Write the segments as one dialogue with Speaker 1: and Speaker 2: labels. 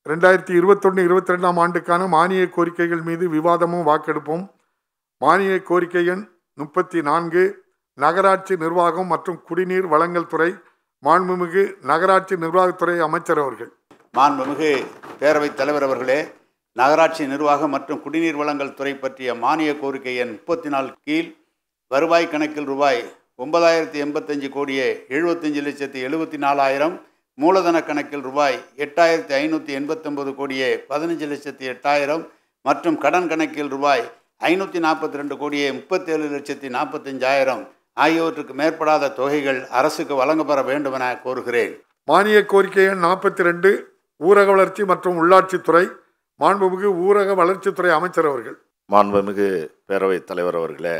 Speaker 1: ரெண்டாயிரத்தி இருபத்தொன்று இருபத்தி ரெண்டாம் ஆண்டுக்கான மானிய கோரிக்கைகள் மீது விவாதமும் வாக்கெடுப்பும் மானிய கோரிக்கை எண் முப்பத்தி நான்கு நகராட்சி நிர்வாகம் மற்றும் குடிநீர் வழங்கல் துறை மாண்புமிகு நகராட்சி நிர்வாகத்துறை அமைச்சர் அவர்கள்
Speaker 2: மாண்புமிகு பேரவைத் தலைவர் அவர்களே நகராட்சி நிர்வாகம் மற்றும் குடிநீர் வழங்கல் துறை பற்றிய மானிய கோரிக்கை எண் முப்பத்தி நாலு கீழ் வருவாய் கணக்கில் ரூபாய் ஒன்பதாயிரத்தி எண்பத்தஞ்சு கோடியே எழுபத்தஞ்சு லட்சத்தி எழுபத்தி நாலாயிரம் மூலதன கணக்கில் ரூபாய் எட்டாயிரத்தி ஐநூற்றி எண்பத்தொம்பது கோடியே பதினஞ்சு லட்சத்தி எட்டாயிரம் மற்றும் கடன் கணக்கில் ரூபாய் ஐநூற்றி நாற்பத்தி ரெண்டு கோடியே முப்பத்தேழு லட்சத்தி நாற்பத்தஞ்சாயிரம் ஆகியவற்றுக்கு மேற்படாத தொகைகள் அரசுக்கு வழங்கப்பெற வேண்டுமென கோருகிறேன்
Speaker 1: மானிய கோரிக்கை எண் நாற்பத்தி ரெண்டு ஊரக வளர்ச்சி மற்றும் உள்ளாட்சித்துறை மாண்புமிகு ஊரக வளர்ச்சித்துறை அமைச்சர் அவர்கள்
Speaker 3: மாண்புமிகு பேரவைத் தலைவர் அவர்களே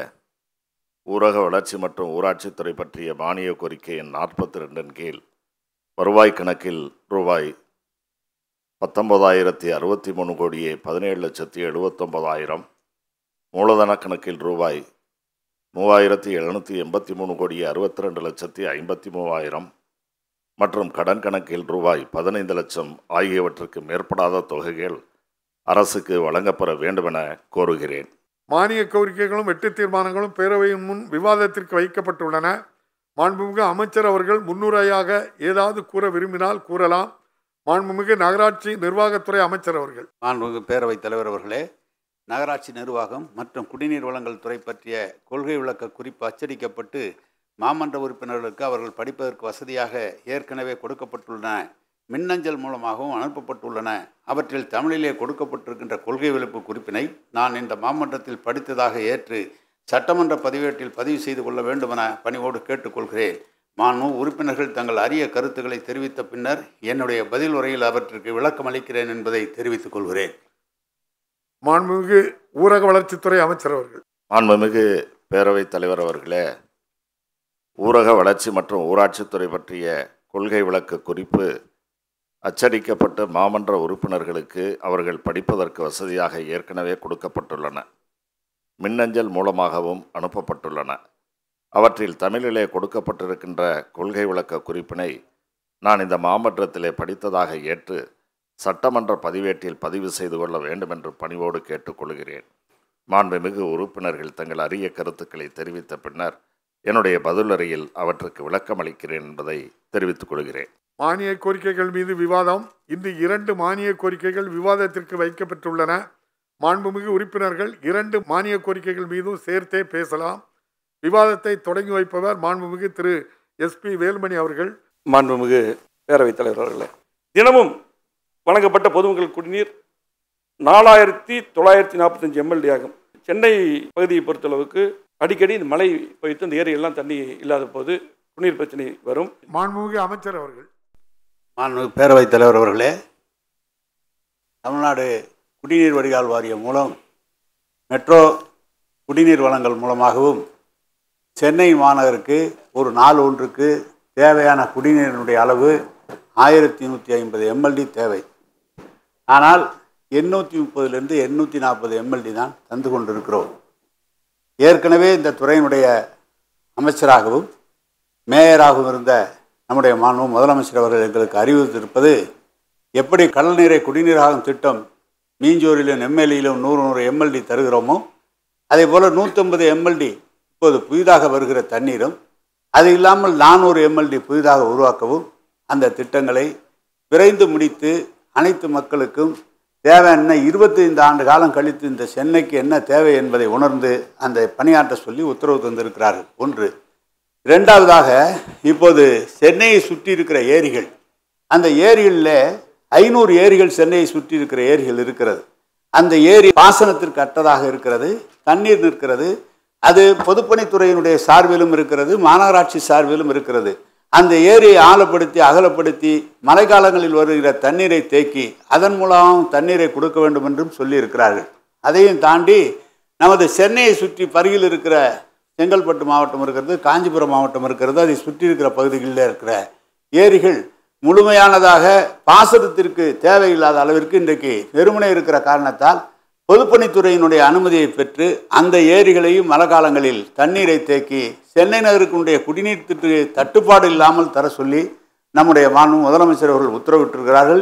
Speaker 3: ஊரக வளர்ச்சி மற்றும் ஊராட்சித்துறை பற்றிய மானிய கோரிக்கை எண் நாற்பத்தி ரெண்டின் கீழ் வருவாய் கணக்கில் ரூபாய் பத்தொன்பதாயிரத்தி அறுபத்தி மூணு கோடியே பதினேழு லட்சத்தி எழுபத்தொம்பதாயிரம் மூலதன கணக்கில் ரூபாய் மூவாயிரத்தி எழுநூற்றி எண்பத்தி மூணு கோடியே அறுபத்தி ரெண்டு லட்சத்தி ஐம்பத்தி மூவாயிரம் மற்றும் கடன் கணக்கில் ரூபாய் பதினைந்து லட்சம் ஆகியவற்றுக்கு மேற்படாத தொகைகள் அரசுக்கு வழங்கப்பெற வேண்டுமென கோருகிறேன்
Speaker 1: மானிய கோரிக்கைகளும் வெட்டு தீர்மானங்களும் பேரவையின் முன் விவாதத்திற்கு வைக்கப்பட்டுள்ளன மாண்புமிகு அமைச்சர் அவர்கள் முன்னுரையாக ஏதாவது கூற விரும்பினால் கூறலாம் மாண்புமிகு நகராட்சி நிர்வாகத்துறை அமைச்சர் அவர்கள்
Speaker 2: மாண்புமிகு பேரவைத் தலைவர் அவர்களே நகராட்சி நிர்வாகம் மற்றும் குடிநீர் வழங்கல் துறை பற்றிய கொள்கை விளக்க குறிப்பு அச்சடிக்கப்பட்டு மாமன்ற உறுப்பினர்களுக்கு அவர்கள் படிப்பதற்கு வசதியாக ஏற்கனவே கொடுக்கப்பட்டுள்ளன மின்னஞ்சல் மூலமாகவும் அனுப்பப்பட்டுள்ளன அவற்றில் தமிழிலே கொடுக்கப்பட்டிருக்கின்ற கொள்கை விளப்பு குறிப்பினை நான் இந்த மாமன்றத்தில் படித்ததாக ஏற்று சட்டமன்ற பதிவேட்டில் பதிவு செய்து கொள்ள வேண்டுமென பணிவோடு கேட்டுக்கொள்கிறேன் மாண்பு உறுப்பினர்கள் தங்கள் அரிய கருத்துக்களை தெரிவித்த பின்னர் என்னுடைய பதில் உரையில் அவற்றிற்கு விளக்கம் அளிக்கிறேன் என்பதை தெரிவித்துக் கொள்கிறேன்
Speaker 1: மாண்புமிகு ஊரக வளர்ச்சித்துறை அமைச்சர் அவர்கள்
Speaker 3: மாண்புமிகு பேரவைத் தலைவர் அவர்களே ஊரக வளர்ச்சி மற்றும் ஊராட்சித்துறை பற்றிய கொள்கை விளக்க குறிப்பு அச்சடிக்கப்பட்டு மாமன்ற உறுப்பினர்களுக்கு அவர்கள் படிப்பதற்கு வசதியாக ஏற்கனவே கொடுக்கப்பட்டுள்ளன மின்னஞ்சல் மூலமாகவும் அனுப்பப்பட்டுள்ளன அவற்றில் தமிழிலே கொடுக்கப்பட்டிருக்கின்ற கொள்கை விளக்க குறிப்பினை நான் இந்த மாமன்றத்திலே படித்ததாக ஏற்று சட்டமன்ற பதிவேட்டில் பதிவு செய்து கொள்ள வேண்டும் என்று பணிவோடு கேட்டுக்கொள்கிறேன் மாண்புமிகு உறுப்பினர்கள் தங்கள் அரிய கருத்துக்களை தெரிவித்த பின்னர் என்னுடைய பதிலுரையில் அவற்றுக்கு விளக்கம் அளிக்கிறேன் என்பதை தெரிவித்துக் கொள்கிறேன்
Speaker 1: மானிய கோரிக்கைகள் மீது விவாதம் இன்று இரண்டு மானிய கோரிக்கைகள் விவாதத்திற்கு வைக்கப்பட்டுள்ளன மாண்புமிகு உறுப்பினர்கள் இரண்டு மானிய கோரிக்கைகள் மீதும் சேர்த்தே பேசலாம் விவாதத்தை தொடங்கி வைப்பவர் மாண்புமிகு திரு எஸ்பி வேலுமணி அவர்கள்
Speaker 4: மாண்புமிகு பேரவைத் தலைவர் அவர்களே தினமும் வழங்கப்பட்ட பொதுமக்கள் குடிநீர் நாலாயிரத்தி தொள்ளாயிரத்தி நாற்பத்தஞ்சு எம்எல்டி ஆகும் சென்னை பகுதியை பொறுத்தளவுக்கு அடிக்கடி இந்த மழை பெய்த்து இந்த ஏரியெல்லாம் தண்ணி இல்லாத போது குடிநீர் பிரச்சனை வரும்
Speaker 1: மாண்புமிகு அமைச்சர் அவர்கள்
Speaker 2: மாண்புமிகு பேரவைத் தலைவர் அவர்களே தமிழ்நாடு குடிநீர் வடிகால் வாரியம் மூலம் மெட்ரோ குடிநீர் வழங்கல் மூலமாகவும் சென்னை மாநகருக்கு ஒரு நாள் ஒன்றுக்கு தேவையான குடிநீரினுடைய அளவு ஆயிரத்தி நூற்றி ஐம்பது எம்எல்டி தேவை ஆனால் எண்ணூற்றி முப்பதுலேருந்து எண்ணூற்றி நாற்பது எம்எல்டி தான் தந்து கொண்டிருக்கிறோம் ஏற்கனவே இந்த துறையினுடைய அமைச்சராகவும் மேயராகவும் இருந்த நம்முடைய மாண்பு முதலமைச்சர் அவர்கள் எங்களுக்கு அறிவித்திருப்பது எப்படி கடல் நீரை குடிநீராகும் திட்டம் மீஞ்சூரிலும் நெம்மேலியிலும் நூறு நூறு எம்எல்டி தருகிறோமோ அதே போல் நூற்றம்பது எம்எல்டி இப்போது புதிதாக வருகிற தண்ணீரும் அது இல்லாமல் நானூறு எம்எல்டி புதிதாக உருவாக்கவும் அந்த திட்டங்களை விரைந்து முடித்து அனைத்து மக்களுக்கும் தேவையான இருபத்தைந்து ஆண்டு காலம் கழித்து இந்த சென்னைக்கு என்ன தேவை என்பதை உணர்ந்து அந்த பணியாற்ற சொல்லி உத்தரவு தந்திருக்கிறார்கள் ஒன்று இரண்டாவதாக இப்போது சென்னையை சுற்றி இருக்கிற ஏரிகள் அந்த ஏரிகளில் ஐநூறு ஏரிகள் சென்னையை சுற்றி இருக்கிற ஏரிகள் இருக்கிறது அந்த ஏரி பாசனத்திற்கு அற்றதாக இருக்கிறது தண்ணீர் நிற்கிறது அது பொதுப்பணித்துறையினுடைய சார்பிலும் இருக்கிறது மாநகராட்சி சார்பிலும் இருக்கிறது அந்த ஏரியை ஆழப்படுத்தி அகலப்படுத்தி மழைக்காலங்களில் வருகிற தண்ணீரை தேக்கி அதன் மூலம் தண்ணீரை கொடுக்க வேண்டும் என்றும் சொல்லியிருக்கிறார்கள் அதையும் தாண்டி நமது சென்னையை சுற்றி பருகில் இருக்கிற செங்கல்பட்டு மாவட்டம் இருக்கிறது காஞ்சிபுரம் மாவட்டம் இருக்கிறது அதை சுற்றி இருக்கிற பகுதிகளில் இருக்கிற ஏரிகள் முழுமையானதாக பாசனத்திற்கு தேவையில்லாத அளவிற்கு இன்றைக்கு வெறுமனே இருக்கிற காரணத்தால் பொதுப்பணித்துறையினுடைய அனுமதியை பெற்று அந்த ஏரிகளையும் மழை காலங்களில் தண்ணீரை தேக்கி சென்னை நகருக்குடைய குடிநீர் திட்டு தட்டுப்பாடு இல்லாமல் தர சொல்லி நம்முடைய மாண்பு முதலமைச்சர் அவர்கள் உத்தரவிட்டிருக்கிறார்கள்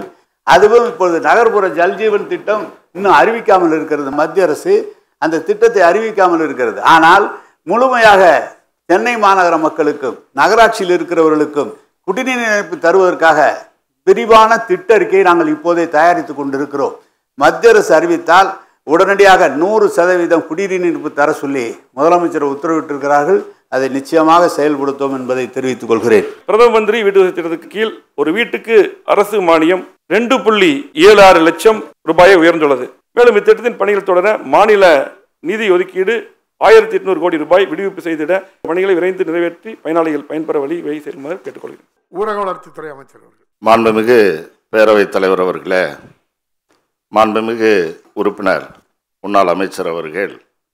Speaker 2: அதுவும் இப்பொழுது நகர்ப்புற ஜல்ஜீவன் திட்டம் இன்னும் அறிவிக்காமல் இருக்கிறது மத்திய அரசு அந்த திட்டத்தை அறிவிக்காமல் இருக்கிறது ஆனால் முழுமையாக சென்னை மாநகர மக்களுக்கும் நகராட்சியில் இருக்கிறவர்களுக்கும் குடிநீர் இணைப்பு தருவதற்காக விரிவான திட்ட அறிக்கையை நாங்கள் இப்போதே தயாரித்து கொண்டிருக்கிறோம் மத்திய அரசு அறிவித்தால் உடனடியாக நூறு சதவீதம் குடிநீர் இணைப்பு தர சொல்லி முதலமைச்சர் உத்தரவிட்டிருக்கிறார்கள் அதை நிச்சயமாக செயல்படுத்தும் என்பதை தெரிவித்துக் கொள்கிறேன்
Speaker 4: பிரதம மந்திரி வீட்டு வசதி திட்டத்துக்கு கீழ் ஒரு வீட்டுக்கு அரசு மானியம் ரெண்டு புள்ளி ஏழு ஆறு லட்சம் ரூபாயை உயர்ந்துள்ளது மேலும் இத்திட்டத்தின் பணிகள் தொடர மாநில நிதி ஒதுக்கீடு ஆயிரத்தி எட்நூறு கோடி ரூபாய் விடுவிப்பு செய்திட பணிகளை விரைந்து நிறைவேற்றி பயனாளிகள் பயன்பெற வழி வழி செல்லுமாறு கேட்டுக்கொள்கிறேன்
Speaker 1: ஊரக வளர்ச்சித்துறை அமைச்சர் அவர்கள்
Speaker 3: மாண்புமிகு பேரவைத் தலைவர் அவர்களே மாண்புமிகு உறுப்பினர் முன்னாள் அமைச்சர் அவர்கள்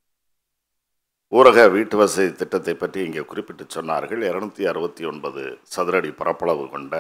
Speaker 3: ஊரக வீட்டு வசதி திட்டத்தை பற்றி இங்கே குறிப்பிட்டு சொன்னார்கள் இருநூத்தி அறுபத்தி ஒன்பது சதுரடி பரப்பளவு கொண்ட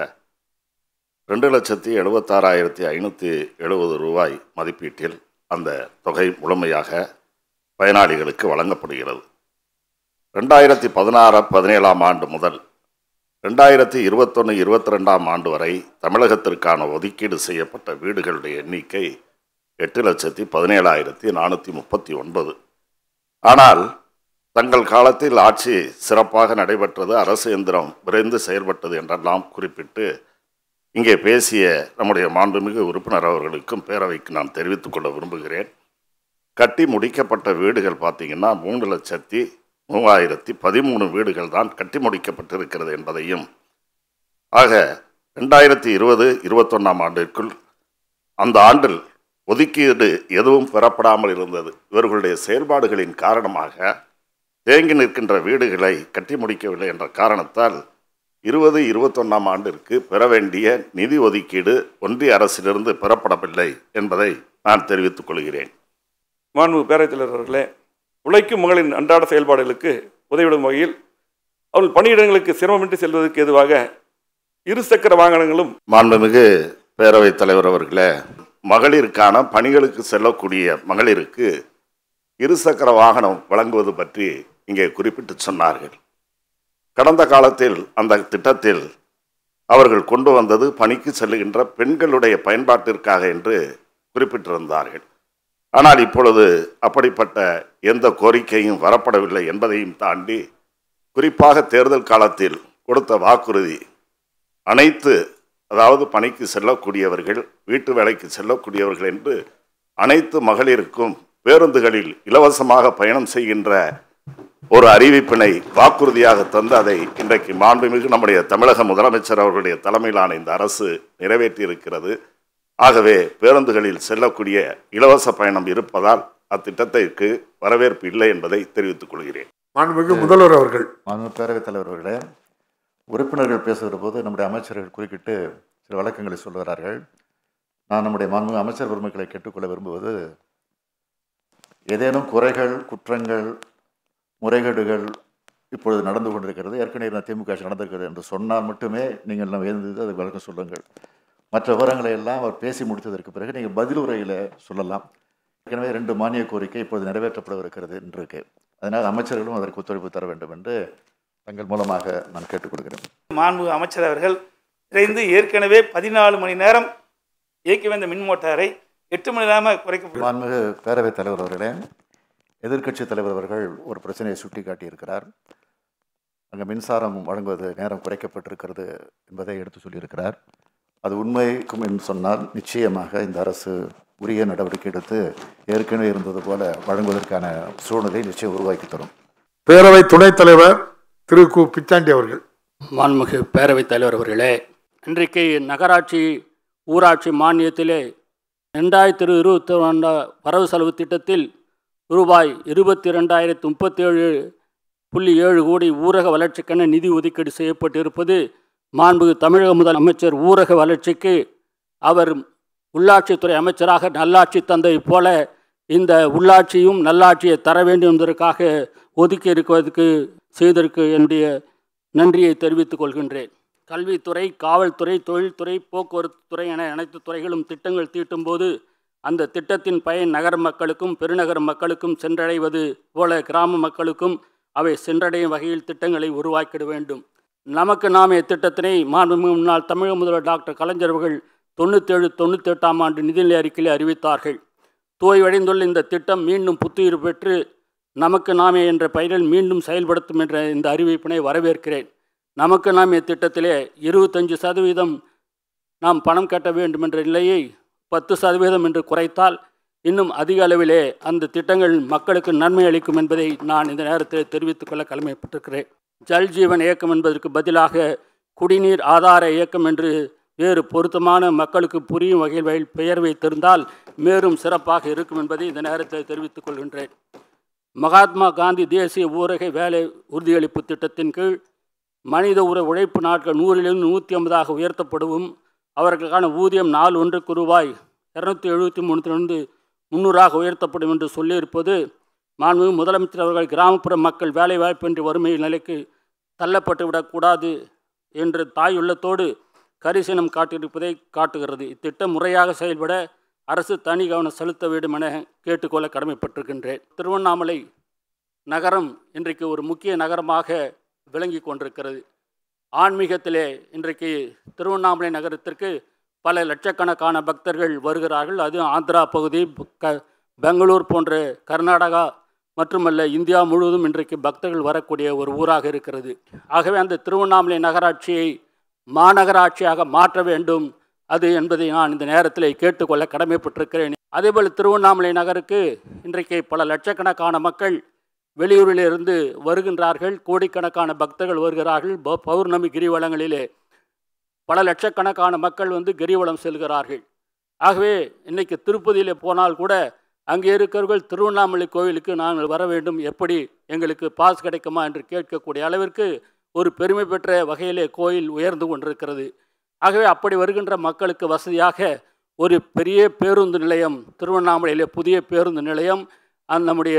Speaker 3: ரெண்டு லட்சத்தி எழுபத்தாறாயிரத்தி ஐநூற்றி எழுபது ரூபாய் மதிப்பீட்டில் அந்த தொகை முழுமையாக பயனாளிகளுக்கு வழங்கப்படுகிறது ரெண்டாயிரத்தி பதினாறு பதினேழாம் ஆண்டு முதல் ரெண்டாயிரத்தி இருபத்தொன்று இருபத்தி ரெண்டாம் ஆண்டு வரை தமிழகத்திற்கான ஒதுக்கீடு செய்யப்பட்ட வீடுகளுடைய எண்ணிக்கை எட்டு லட்சத்தி பதினேழாயிரத்தி நானூற்றி முப்பத்தி ஒன்பது ஆனால் தங்கள் காலத்தில் ஆட்சி சிறப்பாக நடைபெற்றது அரசு எந்திரம் விரைந்து செயல்பட்டது என்றெல்லாம் குறிப்பிட்டு இங்கே பேசிய நம்முடைய மாண்புமிகு உறுப்பினர் அவர்களுக்கும் பேரவைக்கு நான் தெரிவித்துக் கொள்ள விரும்புகிறேன் கட்டி முடிக்கப்பட்ட வீடுகள் பார்த்தீங்கன்னா மூணு லட்சத்தி மூவாயிரத்தி பதிமூணு வீடுகள் தான் கட்டி முடிக்கப்பட்டிருக்கிறது என்பதையும் ஆக ரெண்டாயிரத்தி இருபது இருபத்தொன்னாம் ஆண்டிற்குள் அந்த ஆண்டில் ஒதுக்கீடு எதுவும் பெறப்படாமல் இருந்தது இவர்களுடைய செயல்பாடுகளின் காரணமாக தேங்கி நிற்கின்ற வீடுகளை கட்டி முடிக்கவில்லை என்ற காரணத்தால் இருபது இருபத்தொன்னாம் ஆண்டிற்கு பெற வேண்டிய நிதி ஒதுக்கீடு ஒன்றிய அரசிலிருந்து பெறப்படவில்லை என்பதை நான் தெரிவித்துக் கொள்கிறேன்
Speaker 4: மாண்பு பேரவைத் தலைவர் அவர்களே உழைக்கும் மகளின் அன்றாட செயல்பாடுகளுக்கு உதவிடும் வகையில் அவர்கள் பணியிடங்களுக்கு சிரமமின்றி செல்வதற்கு எதுவாக இருசக்கர வாகனங்களும்
Speaker 3: மாண்புமிகு பேரவைத் தலைவர் அவர்களே மகளிருக்கான பணிகளுக்கு செல்லக்கூடிய மகளிருக்கு இருசக்கர வாகனம் வழங்குவது பற்றி இங்கே குறிப்பிட்டு சொன்னார்கள் கடந்த காலத்தில் அந்த திட்டத்தில் அவர்கள் கொண்டு வந்தது பணிக்கு செல்லுகின்ற பெண்களுடைய பயன்பாட்டிற்காக என்று குறிப்பிட்டிருந்தார்கள் ஆனால் இப்பொழுது அப்படிப்பட்ட எந்த கோரிக்கையும் வரப்படவில்லை என்பதையும் தாண்டி குறிப்பாக தேர்தல் காலத்தில் கொடுத்த வாக்குறுதி அனைத்து அதாவது பணிக்கு செல்லக்கூடியவர்கள் வீட்டு வேலைக்கு செல்லக்கூடியவர்கள் என்று அனைத்து மகளிருக்கும் பேருந்துகளில் இலவசமாக பயணம் செய்கின்ற ஒரு அறிவிப்பினை வாக்குறுதியாக தந்து அதை இன்றைக்கு மாண்புமிகு நம்முடைய தமிழக முதலமைச்சர் அவர்களுடைய தலைமையிலான இந்த அரசு நிறைவேற்றி இருக்கிறது ஆகவே பேருந்துகளில் செல்லக்கூடிய இலவச பயணம் இருப்பதால் அத்திட்டத்திற்கு வரவேற்பு இல்லை என்பதை தெரிவித்துக் கொள்கிறேன்
Speaker 1: மாண்புமிகு முதல்வர் அவர்கள்
Speaker 5: மாண்பு பேரவைத் தலைவர் அவர்களே உறுப்பினர்கள் பேசுகிற போது நம்முடைய அமைச்சர்கள் குறுக்கிட்டு சில வழக்கங்களை சொல்கிறார்கள் நான் நம்முடைய மாண்பு அமைச்சர் பெருமக்களை கேட்டுக்கொள்ள விரும்புவது ஏதேனும் குறைகள் குற்றங்கள் முறைகேடுகள் இப்பொழுது நடந்து கொண்டிருக்கிறது ஏற்கனவே நான் திமுக ஆட்சி நடந்திருக்கிறது என்று சொன்னால் மட்டுமே நீங்கள் எல்லாம் எழுந்தது அதுக்கு விளக்கம் சொல்லுங்கள் மற்ற விவரங்களை எல்லாம் அவர் பேசி முடித்ததற்கு பிறகு நீங்கள் பதில் உரையில் சொல்லலாம் ஏற்கனவே ரெண்டு மானிய கோரிக்கை இப்பொழுது நிறைவேற்றப்படவிருக்கிறது என்று இருக்கு அதனால் அமைச்சர்களும் அதற்கு ஒத்துழைப்பு தர வேண்டும் என்று தங்கள் மூலமாக நான் கேட்டுக்கொள்கிறேன்
Speaker 6: மாண்பு அமைச்சர் அவர்கள் விரைந்து ஏற்கனவே பதினாலு மணி நேரம் இயக்கி வந்த மின் மோட்டாரை எட்டு மணி நேரமாக குறைக்க
Speaker 5: மாண்புமிகு பேரவைத் தலைவர் அவர்களே எதிர்க்கட்சி தலைவர் அவர்கள் ஒரு பிரச்சனையை சுட்டி காட்டியிருக்கிறார் அங்கே மின்சாரம் வழங்குவது நேரம் குறைக்கப்பட்டிருக்கிறது என்பதை எடுத்து சொல்லியிருக்கிறார் அது உண்மைக்கும் என்று சொன்னால் நிச்சயமாக இந்த அரசு உரிய நடவடிக்கை எடுத்து ஏற்கனவே இருந்தது போல வழங்குவதற்கான சூழ்நிலை நிச்சயம் உருவாக்கி தரும்
Speaker 1: பேரவை துணைத் தலைவர் திரு கு பிச்சாண்டி அவர்கள்
Speaker 7: மாண்புமிகு பேரவைத் தலைவர் அவர்களே இன்றைக்கு நகராட்சி ஊராட்சி மானியத்திலே ரெண்டாயிரத்தி இருபத்தி ரெண்டா வரவு செலவு திட்டத்தில் ரூபாய் இருபத்தி ரெண்டாயிரத்தி முப்பத்தேழு புள்ளி ஏழு கோடி ஊரக வளர்ச்சிக்கென நிதி ஒதுக்கீடு செய்யப்பட்டிருப்பது மாண்புமிகு தமிழக முதல் அமைச்சர் ஊரக வளர்ச்சிக்கு அவர் உள்ளாட்சித்துறை அமைச்சராக நல்லாட்சி தந்தை போல இந்த உள்ளாட்சியும் நல்லாட்சியை தர வேண்டும் என்பதற்காக ஒதுக்கி இருக்கிறதுக்கு செய்ததற்கு என்னுடைய நன்றியை தெரிவித்துக் கொள்கின்றேன் கல்வித்துறை காவல்துறை தொழில்துறை போக்குவரத்து துறை என அனைத்து துறைகளும் திட்டங்கள் தீட்டும்போது அந்த திட்டத்தின் பயன் நகர மக்களுக்கும் பெருநகர மக்களுக்கும் சென்றடைவது போல கிராம மக்களுக்கும் அவை சென்றடையும் வகையில் திட்டங்களை உருவாக்கிட வேண்டும் நமக்கு நாமே திட்டத்தினை மாண்புமிகு முன்னாள் தமிழக முதல்வர் டாக்டர் கலைஞர் அவர்கள் தொண்ணூற்றேழு தொண்ணூத்தெட்டாம் ஆண்டு நிதிநிலை அறிக்கையில் அறிவித்தார்கள் தோய்வடைந்துள்ள இந்த திட்டம் மீண்டும் புத்துயிர் பெற்று நமக்கு நாமே என்ற பெயரில் மீண்டும் செயல்படுத்தும் என்ற இந்த அறிவிப்பினை வரவேற்கிறேன் நமக்கு நாமே திட்டத்திலே இருபத்தஞ்சு சதவீதம் நாம் பணம் கட்ட வேண்டும் என்ற நிலையை பத்து சதவீதம் என்று குறைத்தால் இன்னும் அதிக அளவிலே அந்த திட்டங்கள் மக்களுக்கு நன்மை அளிக்கும் என்பதை நான் இந்த நேரத்தில் தெரிவித்துக் கொள்ள கடமைப்பட்டிருக்கிறேன் ஜல் ஜீவன் இயக்கம் என்பதற்கு பதிலாக குடிநீர் ஆதார இயக்கம் என்று வேறு பொருத்தமான மக்களுக்கு புரியும் வகையில் பெயர் வைத்திருந்தால் மேலும் சிறப்பாக இருக்கும் என்பதை இந்த நேரத்தில் தெரிவித்துக் கொள்கின்றேன் மகாத்மா காந்தி தேசிய ஊரக வேலை உறுதியளிப்பு திட்டத்தின் கீழ் மனித உற உழைப்பு நாட்கள் நூறிலிருந்து நூற்றி ஐம்பதாக உயர்த்தப்படவும் அவர்களுக்கான ஊதியம் நாள் ஒன்றுக்கு ரூபாய் இரநூத்தி எழுபத்தி மூணுத்திலிருந்து முந்நூறாக உயர்த்தப்படும் என்று சொல்லியிருப்பது மாண்புமிகு முதலமைச்சர் அவர்கள் கிராமப்புற மக்கள் வேலைவாய்ப்பின்றி வறுமை நிலைக்கு தள்ளப்பட்டு விடக்கூடாது என்ற தாய் உள்ளத்தோடு கரிசனம் காட்டியிருப்பதை காட்டுகிறது இத்திட்டம் முறையாக செயல்பட அரசு தனி கவனம் செலுத்த வேண்டும் என கேட்டுக்கொள்ள கடமைப்பட்டிருக்கின்றேன் திருவண்ணாமலை நகரம் இன்றைக்கு ஒரு முக்கிய நகரமாக விளங்கி கொண்டிருக்கிறது ஆன்மீகத்திலே இன்றைக்கு திருவண்ணாமலை நகரத்திற்கு பல லட்சக்கணக்கான பக்தர்கள் வருகிறார்கள் அது ஆந்திரா பகுதி க பெங்களூர் போன்ற கர்நாடகா மட்டுமல்ல இந்தியா முழுவதும் இன்றைக்கு பக்தர்கள் வரக்கூடிய ஒரு ஊராக இருக்கிறது ஆகவே அந்த திருவண்ணாமலை நகராட்சியை மாநகராட்சியாக மாற்ற வேண்டும் அது என்பதை நான் இந்த நேரத்தில் கேட்டுக்கொள்ள கடமைப்பட்டிருக்கிறேன் அதேபோல் திருவண்ணாமலை நகருக்கு இன்றைக்கு பல லட்சக்கணக்கான மக்கள் வெளியூரிலிருந்து வருகின்றார்கள் கோடிக்கணக்கான பக்தர்கள் வருகிறார்கள் ப- பௌர்ணமி கிரிவலங்களிலே பல லட்சக்கணக்கான மக்கள் வந்து கிரிவலம் செல்கிறார்கள் ஆகவே இன்னைக்கு திருப்பதியில் போனால் கூட அங்கே இருக்கிறவர்கள் திருவண்ணாமலை கோவிலுக்கு நாங்கள் வர வேண்டும் எப்படி எங்களுக்கு பாஸ் கிடைக்குமா என்று கேட்கக்கூடிய அளவிற்கு ஒரு பெருமை பெற்ற வகையிலே கோயில் உயர்ந்து கொண்டிருக்கிறது ஆகவே அப்படி வருகின்ற மக்களுக்கு வசதியாக ஒரு பெரிய பேருந்து நிலையம் திருவண்ணாமலையிலே புதிய பேருந்து நிலையம் அந்த நம்முடைய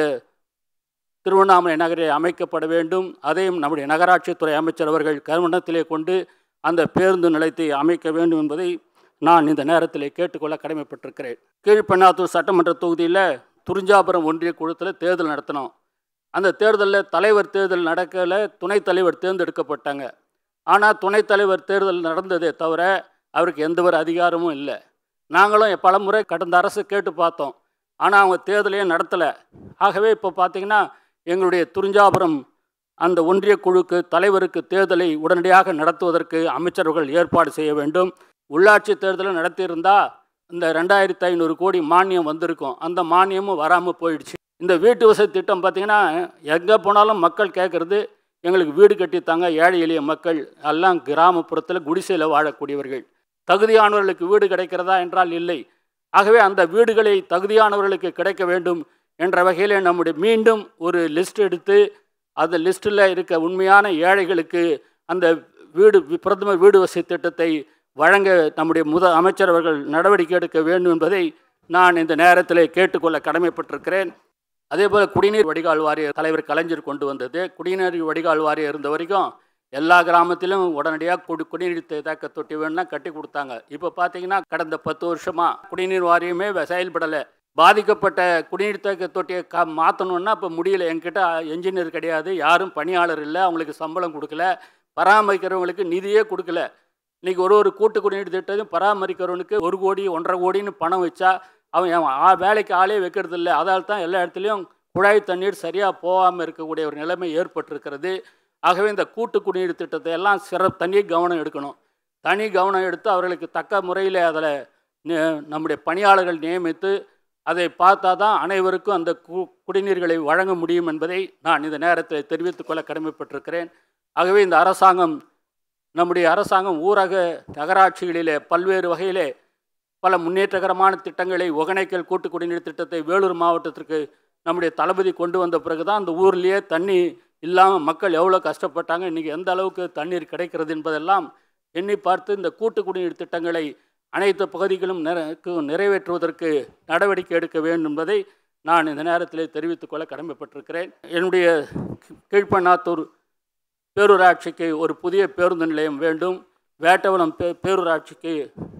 Speaker 7: திருவண்ணாமலை நகரில் அமைக்கப்பட வேண்டும் அதையும் நம்முடைய நகராட்சித்துறை அமைச்சர் அவர்கள் கவனத்திலே கொண்டு அந்த பேருந்து நிலையத்தை அமைக்க வேண்டும் என்பதை நான் இந்த நேரத்தில் கேட்டுக்கொள்ள கடமைப்பட்டிருக்கிறேன் கீழ்பெண்ணாத்தூர் சட்டமன்ற தொகுதியில் துறிஞ்சாபுரம் ஒன்றிய குழுத்தில் தேர்தல் நடத்தினோம் அந்த தேர்தலில் தலைவர் தேர்தல் நடக்கல துணைத் தலைவர் தேர்ந்தெடுக்கப்பட்டாங்க ஆனால் துணைத் தலைவர் தேர்தல் நடந்ததே தவிர அவருக்கு எந்த ஒரு அதிகாரமும் இல்லை நாங்களும் பல முறை கடந்த அரசு கேட்டு பார்த்தோம் ஆனால் அவங்க தேர்தலையே நடத்தலை ஆகவே இப்போ பார்த்தீங்கன்னா எங்களுடைய துறிஞ்சாபுரம் அந்த ஒன்றிய குழுக்கு தலைவருக்கு தேர்தலை உடனடியாக நடத்துவதற்கு அமைச்சர்கள் ஏற்பாடு செய்ய வேண்டும் உள்ளாட்சி தேர்தலை நடத்தியிருந்தால் இந்த ரெண்டாயிரத்தி ஐநூறு கோடி மானியம் வந்திருக்கும் அந்த மானியமும் வராமல் போயிடுச்சு இந்த வீட்டு வசதி திட்டம் பார்த்திங்கன்னா எங்கே போனாலும் மக்கள் கேட்குறது எங்களுக்கு வீடு கட்டித்தாங்க ஏழை எளிய மக்கள் எல்லாம் கிராமப்புறத்தில் குடிசையில் வாழக்கூடியவர்கள் தகுதியானவர்களுக்கு வீடு கிடைக்கிறதா என்றால் இல்லை ஆகவே அந்த வீடுகளை தகுதியானவர்களுக்கு கிடைக்க வேண்டும் என்ற வகையில் நம்முடைய மீண்டும் ஒரு லிஸ்ட் எடுத்து அந்த லிஸ்ட்டில் இருக்க உண்மையான ஏழைகளுக்கு அந்த வீடு பிரதமர் வீடு வசதி திட்டத்தை வழங்க நம்முடைய முத அமைச்சர் அவர்கள் நடவடிக்கை எடுக்க வேண்டும் என்பதை நான் இந்த நேரத்தில் கேட்டுக்கொள்ள கடமைப்பட்டிருக்கிறேன் அதேபோல் குடிநீர் வடிகால் வாரிய தலைவர் கலைஞர் கொண்டு வந்தது குடிநீர் வடிகால் வாரியம் இருந்த வரைக்கும் எல்லா கிராமத்திலும் உடனடியாக குடி குடிநீர் தே- தேக்க தொட்டி வேணும்னா கட்டி கொடுத்தாங்க இப்போ பார்த்தீங்கன்னா கடந்த பத்து வருஷமாக குடிநீர் வாரியமே வ- செயல்படலை பாதிக்கப்பட்ட குடிநீர் தேக்க தொட்டியை க மாற்றணுன்னா இப்போ முடியல என்கிட்ட என்ஜினியர் கிடையாது யாரும் பணியாளர் இல்லை அவங்களுக்கு சம்பளம் கொடுக்கல பராமரிக்கிறவங்களுக்கு நிதியே கொடுக்கல இன்றைக்கி ஒரு ஒரு கூட்டு குடிநீர் திட்டத்தையும் பராமரிக்கிறவனுக்கு ஒரு கோடி ஒன்றரை கோடின்னு பணம் வச்சா அவன் அவன் ஆ- வேலைக்கு ஆளே வைக்கிறது இல்லை அதால் தான் எல்லா இடத்துலையும் குழாய் தண்ணீர் சரியாக போகாமல் இருக்கக்கூடிய ஒரு நிலைமை ஏற்பட்டிருக்கிறது ஆகவே இந்த கூட்டு குடிநீர் திட்டத்தை எல்லாம் சிற தனி கவனம் எடுக்கணும் தனி கவனம் எடுத்து அவர்களுக்கு தக்க முறையில் அதில் நம்முடைய பணியாளர்கள் நியமித்து அதை பார்த்தா தான் அனைவருக்கும் அந்த கு குடிநீர்களை வழங்க முடியும் என்பதை நான் இந்த நேரத்தில் தெரிவித்துக் கொள்ள கடமைப்பட்டிருக்கிறேன் ஆகவே இந்த அரசாங்கம் நம்முடைய அரசாங்கம் ஊரக நகராட்சிகளிலே பல்வேறு வகையிலே பல முன்னேற்றகரமான திட்டங்களை ஒகனைக்கல் கூட்டு குடிநீர் திட்டத்தை வேலூர் மாவட்டத்திற்கு நம்முடைய தளபதி கொண்டு வந்த பிறகு தான் அந்த ஊர்லேயே தண்ணி இல்லாமல் மக்கள் எவ்வளோ கஷ்டப்பட்டாங்க இன்றைக்கி எந்த அளவுக்கு தண்ணீர் கிடைக்கிறது என்பதெல்லாம் எண்ணி பார்த்து இந்த கூட்டு குடிநீர் திட்டங்களை அனைத்து பகுதிகளும் நிற க்கு நிறைவேற்றுவதற்கு நடவடிக்கை எடுக்க வேண்டும் என்பதை நான் இந்த நேரத்தில் தெரிவித்துக் கொள்ள கடமைப்பட்டிருக்கிறேன் என்னுடைய கீ- கீழ்ப்பண்ணாத்தூர் பேரூராட்சிக்கு ஒரு புதிய பேருந்து நிலையம் வேண்டும் வேட்டவனம் பே பேரூராட்சிக்கு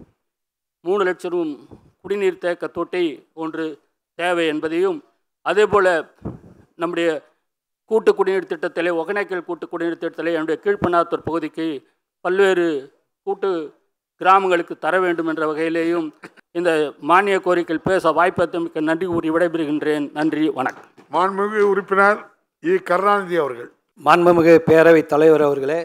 Speaker 7: மூணு லட்சம் குடிநீர் தேக்க தொட்டி ஒன்று தேவை என்பதையும் அதேபோல் நம்முடைய கூட்டு குடிநீர் திட்டத்திலே ஒகனைக்கல் கூட்டு குடிநீர் திட்டத்திலே என்னுடைய கீழ்ப்பண்ணாத்தூர் பகுதிக்கு பல்வேறு கூட்டு கிராமங்களுக்கு தர வேண்டும் என்ற வகையிலேயும் இந்த மானிய கோரிக்கையில் பேச வாய்ப்பதற்கு நன்றி கூறி விடைபெறுகின்றேன் நன்றி வணக்கம்
Speaker 1: மாண்புமிகு உறுப்பினர் இ கருணாநிதி அவர்கள்
Speaker 8: மாண்புமிகு பேரவைத் தலைவர் அவர்களே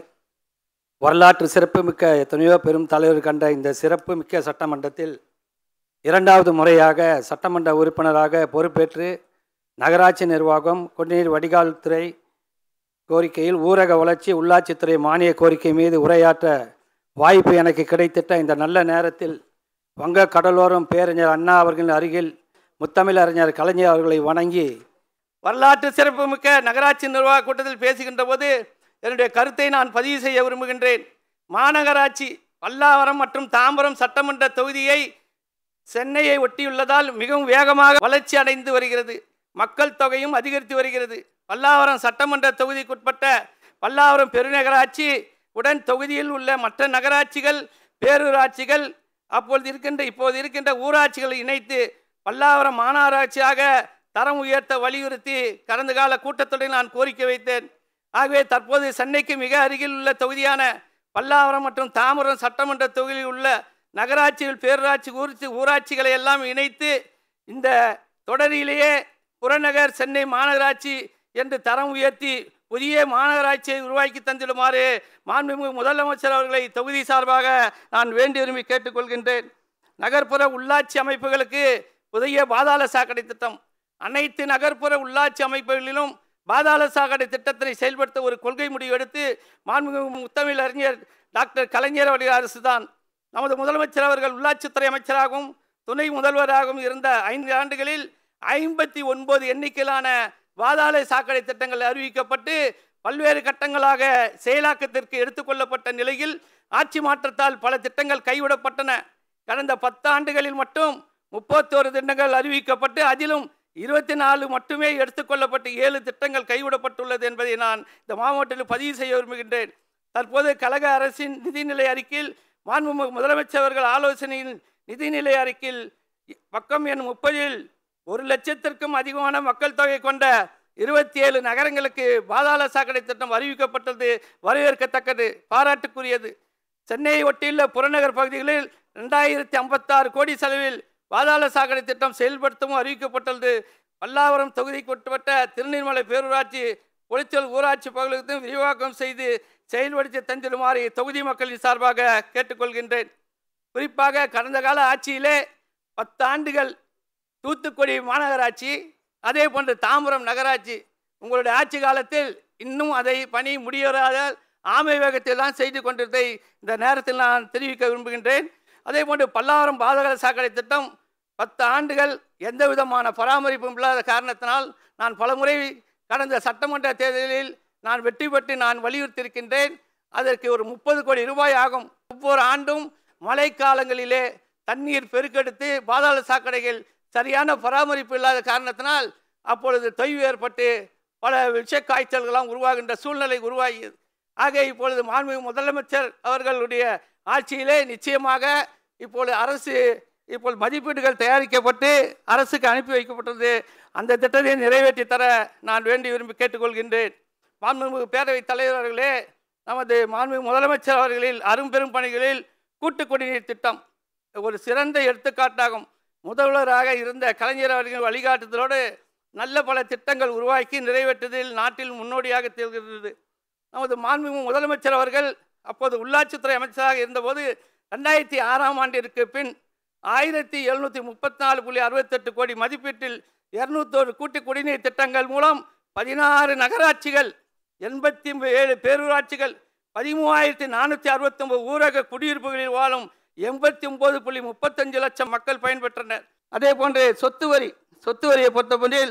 Speaker 8: வரலாற்று சிறப்புமிக்க எத்தனையோ பெரும் தலைவர் கண்ட இந்த சிறப்புமிக்க சட்டமன்றத்தில் இரண்டாவது முறையாக சட்டமன்ற உறுப்பினராக பொறுப்பேற்று நகராட்சி நிர்வாகம் குடிநீர் வடிகால் துறை கோரிக்கையில் ஊரக வளர்ச்சி உள்ளாட்சித்துறை மானிய கோரிக்கை மீது உரையாற்ற வாய்ப்பு எனக்கு கிடைத்திட்ட இந்த நல்ல நேரத்தில் வங்க கடலோரம் பேரறிஞர் அண்ணா அவர்களின் அருகில் முத்தமிழ் அறிஞர் கலைஞர் அவர்களை வணங்கி வரலாற்று சிறப்புமிக்க நகராட்சி நிர்வாக கூட்டத்தில் பேசுகின்ற போது என்னுடைய கருத்தை நான் பதிவு செய்ய விரும்புகின்றேன் மாநகராட்சி பல்லாவரம் மற்றும் தாம்பரம் சட்டமன்ற தொகுதியை சென்னையை ஒட்டியுள்ளதால் மிகவும் வேகமாக வளர்ச்சி அடைந்து வருகிறது மக்கள் தொகையும் அதிகரித்து வருகிறது பல்லாவரம் சட்டமன்ற தொகுதிக்குட்பட்ட பல்லாவரம் பெருநகராட்சி உடன் தொகுதியில் உள்ள மற்ற நகராட்சிகள் பேரூராட்சிகள் அப்பொழுது இருக்கின்ற இப்போது இருக்கின்ற ஊராட்சிகளை இணைத்து பல்லாவரம் மாநகராட்சியாக தரம் உயர்த்த வலியுறுத்தி கடந்த கால கூட்டத்தொடரில் நான் கோரிக்கை வைத்தேன் ஆகவே தற்போது சென்னைக்கு மிக அருகில் உள்ள தொகுதியான பல்லாவரம் மற்றும் தாம்பரம் சட்டமன்ற தொகுதியில் உள்ள நகராட்சிகள் பேரூராட்சி ஊராட்சி ஊராட்சிகளை எல்லாம் இணைத்து இந்த தொடரிலேயே புறநகர் சென்னை மாநகராட்சி என்று தரம் உயர்த்தி புதிய மாநகராட்சியை உருவாக்கி தந்திடுமாறு மாண்புமிகு முதலமைச்சர் அவர்களை தொகுதி சார்பாக நான் வேண்டி விரும்பி கேட்டுக்கொள்கின்றேன் நகர்ப்புற உள்ளாட்சி அமைப்புகளுக்கு புதிய பாதாள சாக்கடை திட்டம் அனைத்து நகர்ப்புற உள்ளாட்சி அமைப்புகளிலும் பாதாள சாக்கடை திட்டத்தை செயல்படுத்த ஒரு கொள்கை முடிவு எடுத்து மாண்புமிகு முத்தமிழ் அறிஞர் டாக்டர் கலைஞர் அவருடைய அரசு தான் நமது முதலமைச்சர் அவர்கள் உள்ளாட்சித்துறை அமைச்சராகவும் துணை முதல்வராகவும் இருந்த ஐந்து ஆண்டுகளில் ஐம்பத்தி ஒன்பது எண்ணிக்கையிலான பாதாள சாக்கடை திட்டங்கள் அறிவிக்கப்பட்டு பல்வேறு கட்டங்களாக செயலாக்கத்திற்கு எடுத்துக்கொள்ளப்பட்ட நிலையில் ஆட்சி மாற்றத்தால் பல திட்டங்கள் கைவிடப்பட்டன கடந்த பத்தாண்டுகளில் மட்டும் முப்பத்தோரு திட்டங்கள் அறிவிக்கப்பட்டு அதிலும் இருபத்தி நாலு மட்டுமே எடுத்துக்கொள்ளப்பட்டு ஏழு திட்டங்கள் கைவிடப்பட்டுள்ளது என்பதை நான் இந்த மாவட்டத்தில் பதிவு செய்ய விரும்புகின்றேன் தற்போது கழக அரசின் நிதிநிலை அறிக்கையில் மாண்புமிகு முதலமைச்சர் அவர்கள் ஆலோசனையின் நிதிநிலை அறிக்கையில் பக்கம் எண் முப்பதில் ஒரு லட்சத்திற்கும் அதிகமான மக்கள் தொகை கொண்ட இருபத்தி ஏழு நகரங்களுக்கு பாதாள சாக்கடை திட்டம் அறிவிக்கப்பட்டது வரவேற்கத்தக்கது பாராட்டுக்குரியது சென்னையை ஒட்டியுள்ள புறநகர் பகுதிகளில் ரெண்டாயிரத்தி ஐம்பத்தாறு கோடி செலவில் பாதாள சாக்கடை திட்டம் செயல்படுத்தவும் அறிவிக்கப்பட்டுள்ளது பல்லாவரம் தொகுதிக்கு உட்பட்ட திருநீர்மலை பேரூராட்சி ஒளிச்சல் ஊராட்சி பகுதிகளுக்கும் விரிவாக்கம் செய்து செயல்படுத்தி தந்திடுமாறு தொகுதி மக்களின் சார்பாக கேட்டுக்கொள்கின்றேன் குறிப்பாக கடந்த கால ஆட்சியிலே பத்தாண்டுகள் தூத்துக்குடி மாநகராட்சி அதே போன்று தாம்பரம் நகராட்சி உங்களுடைய ஆட்சி காலத்தில் இன்னும் அதை பணி முடியறாதால் ஆமை வேகத்தில் தான் செய்து கொண்டிருந்ததை இந்த நேரத்தில் நான் தெரிவிக்க விரும்புகின்றேன் அதே போன்று பல்லாவரம் பாதக சாக்கடை திட்டம் பத்து ஆண்டுகள் எந்த விதமான பராமரிப்பும் இல்லாத காரணத்தினால் நான் பலமுறை கடந்த சட்டமன்ற தேர்தலில் நான் வெற்றி பெற்று நான் வலியுறுத்தியிருக்கின்றேன் அதற்கு ஒரு முப்பது கோடி ரூபாய் ஆகும் ஒவ்வொரு ஆண்டும் மழைக்காலங்களிலே தண்ணீர் பெருக்கெடுத்து பாதாள சாக்கடைகள் சரியான பராமரிப்பு இல்லாத காரணத்தினால் அப்பொழுது தொய்வு ஏற்பட்டு பல விஷ காய்ச்சல்களாம் உருவாகின்ற சூழ்நிலை உருவாகியது ஆக இப்பொழுது மாண்புமிகு முதலமைச்சர் அவர்களுடைய ஆட்சியிலே நிச்சயமாக இப்பொழுது அரசு இப்பொழுது மதிப்பீடுகள் தயாரிக்கப்பட்டு அரசுக்கு அனுப்பி வைக்கப்பட்டது அந்த திட்டத்தை நிறைவேற்றி தர நான் வேண்டி விரும்பி கேட்டுக்கொள்கின்றேன் மாண்புமிகு பேரவைத் தலைவர் அவர்களே நமது மாண்புமிகு முதலமைச்சர் அவர்களில் அரும்பெரும் பணிகளில் கூட்டு குடிநீர் திட்டம் ஒரு சிறந்த எடுத்துக்காட்டாகும் முதல்வராக இருந்த கலைஞர் அவர்களின் வழிகாட்டுதலோடு நல்ல பல திட்டங்கள் உருவாக்கி நிறைவேற்றுவதில் நாட்டில் முன்னோடியாக திகழ்கிறது நமது மாண்புமிகு முதலமைச்சர் அவர்கள் அப்போது உள்ளாட்சித்துறை அமைச்சராக இருந்தபோது ரெண்டாயிரத்தி ஆறாம் ஆண்டிற்கு பின் ஆயிரத்தி எழுநூற்றி முப்பத்தி நாலு புள்ளி அறுபத்தெட்டு கோடி மதிப்பீட்டில் இரநூத்தோரு கூட்டு குடிநீர் திட்டங்கள் மூலம் பதினாறு நகராட்சிகள் எண்பத்தி ஏழு பேரூராட்சிகள் பதிமூவாயிரத்தி நானூற்றி அறுபத்தொம்பது ஊரக குடியிருப்புகளில் வாழும் எண்பத்தி ஒம்பது புள்ளி முப்பத்தஞ்சு லட்சம் மக்கள் பயன்பெற்றனர் அதே போன்று சொத்து வரி சொத்து வரியை பொறுத்தவரையில்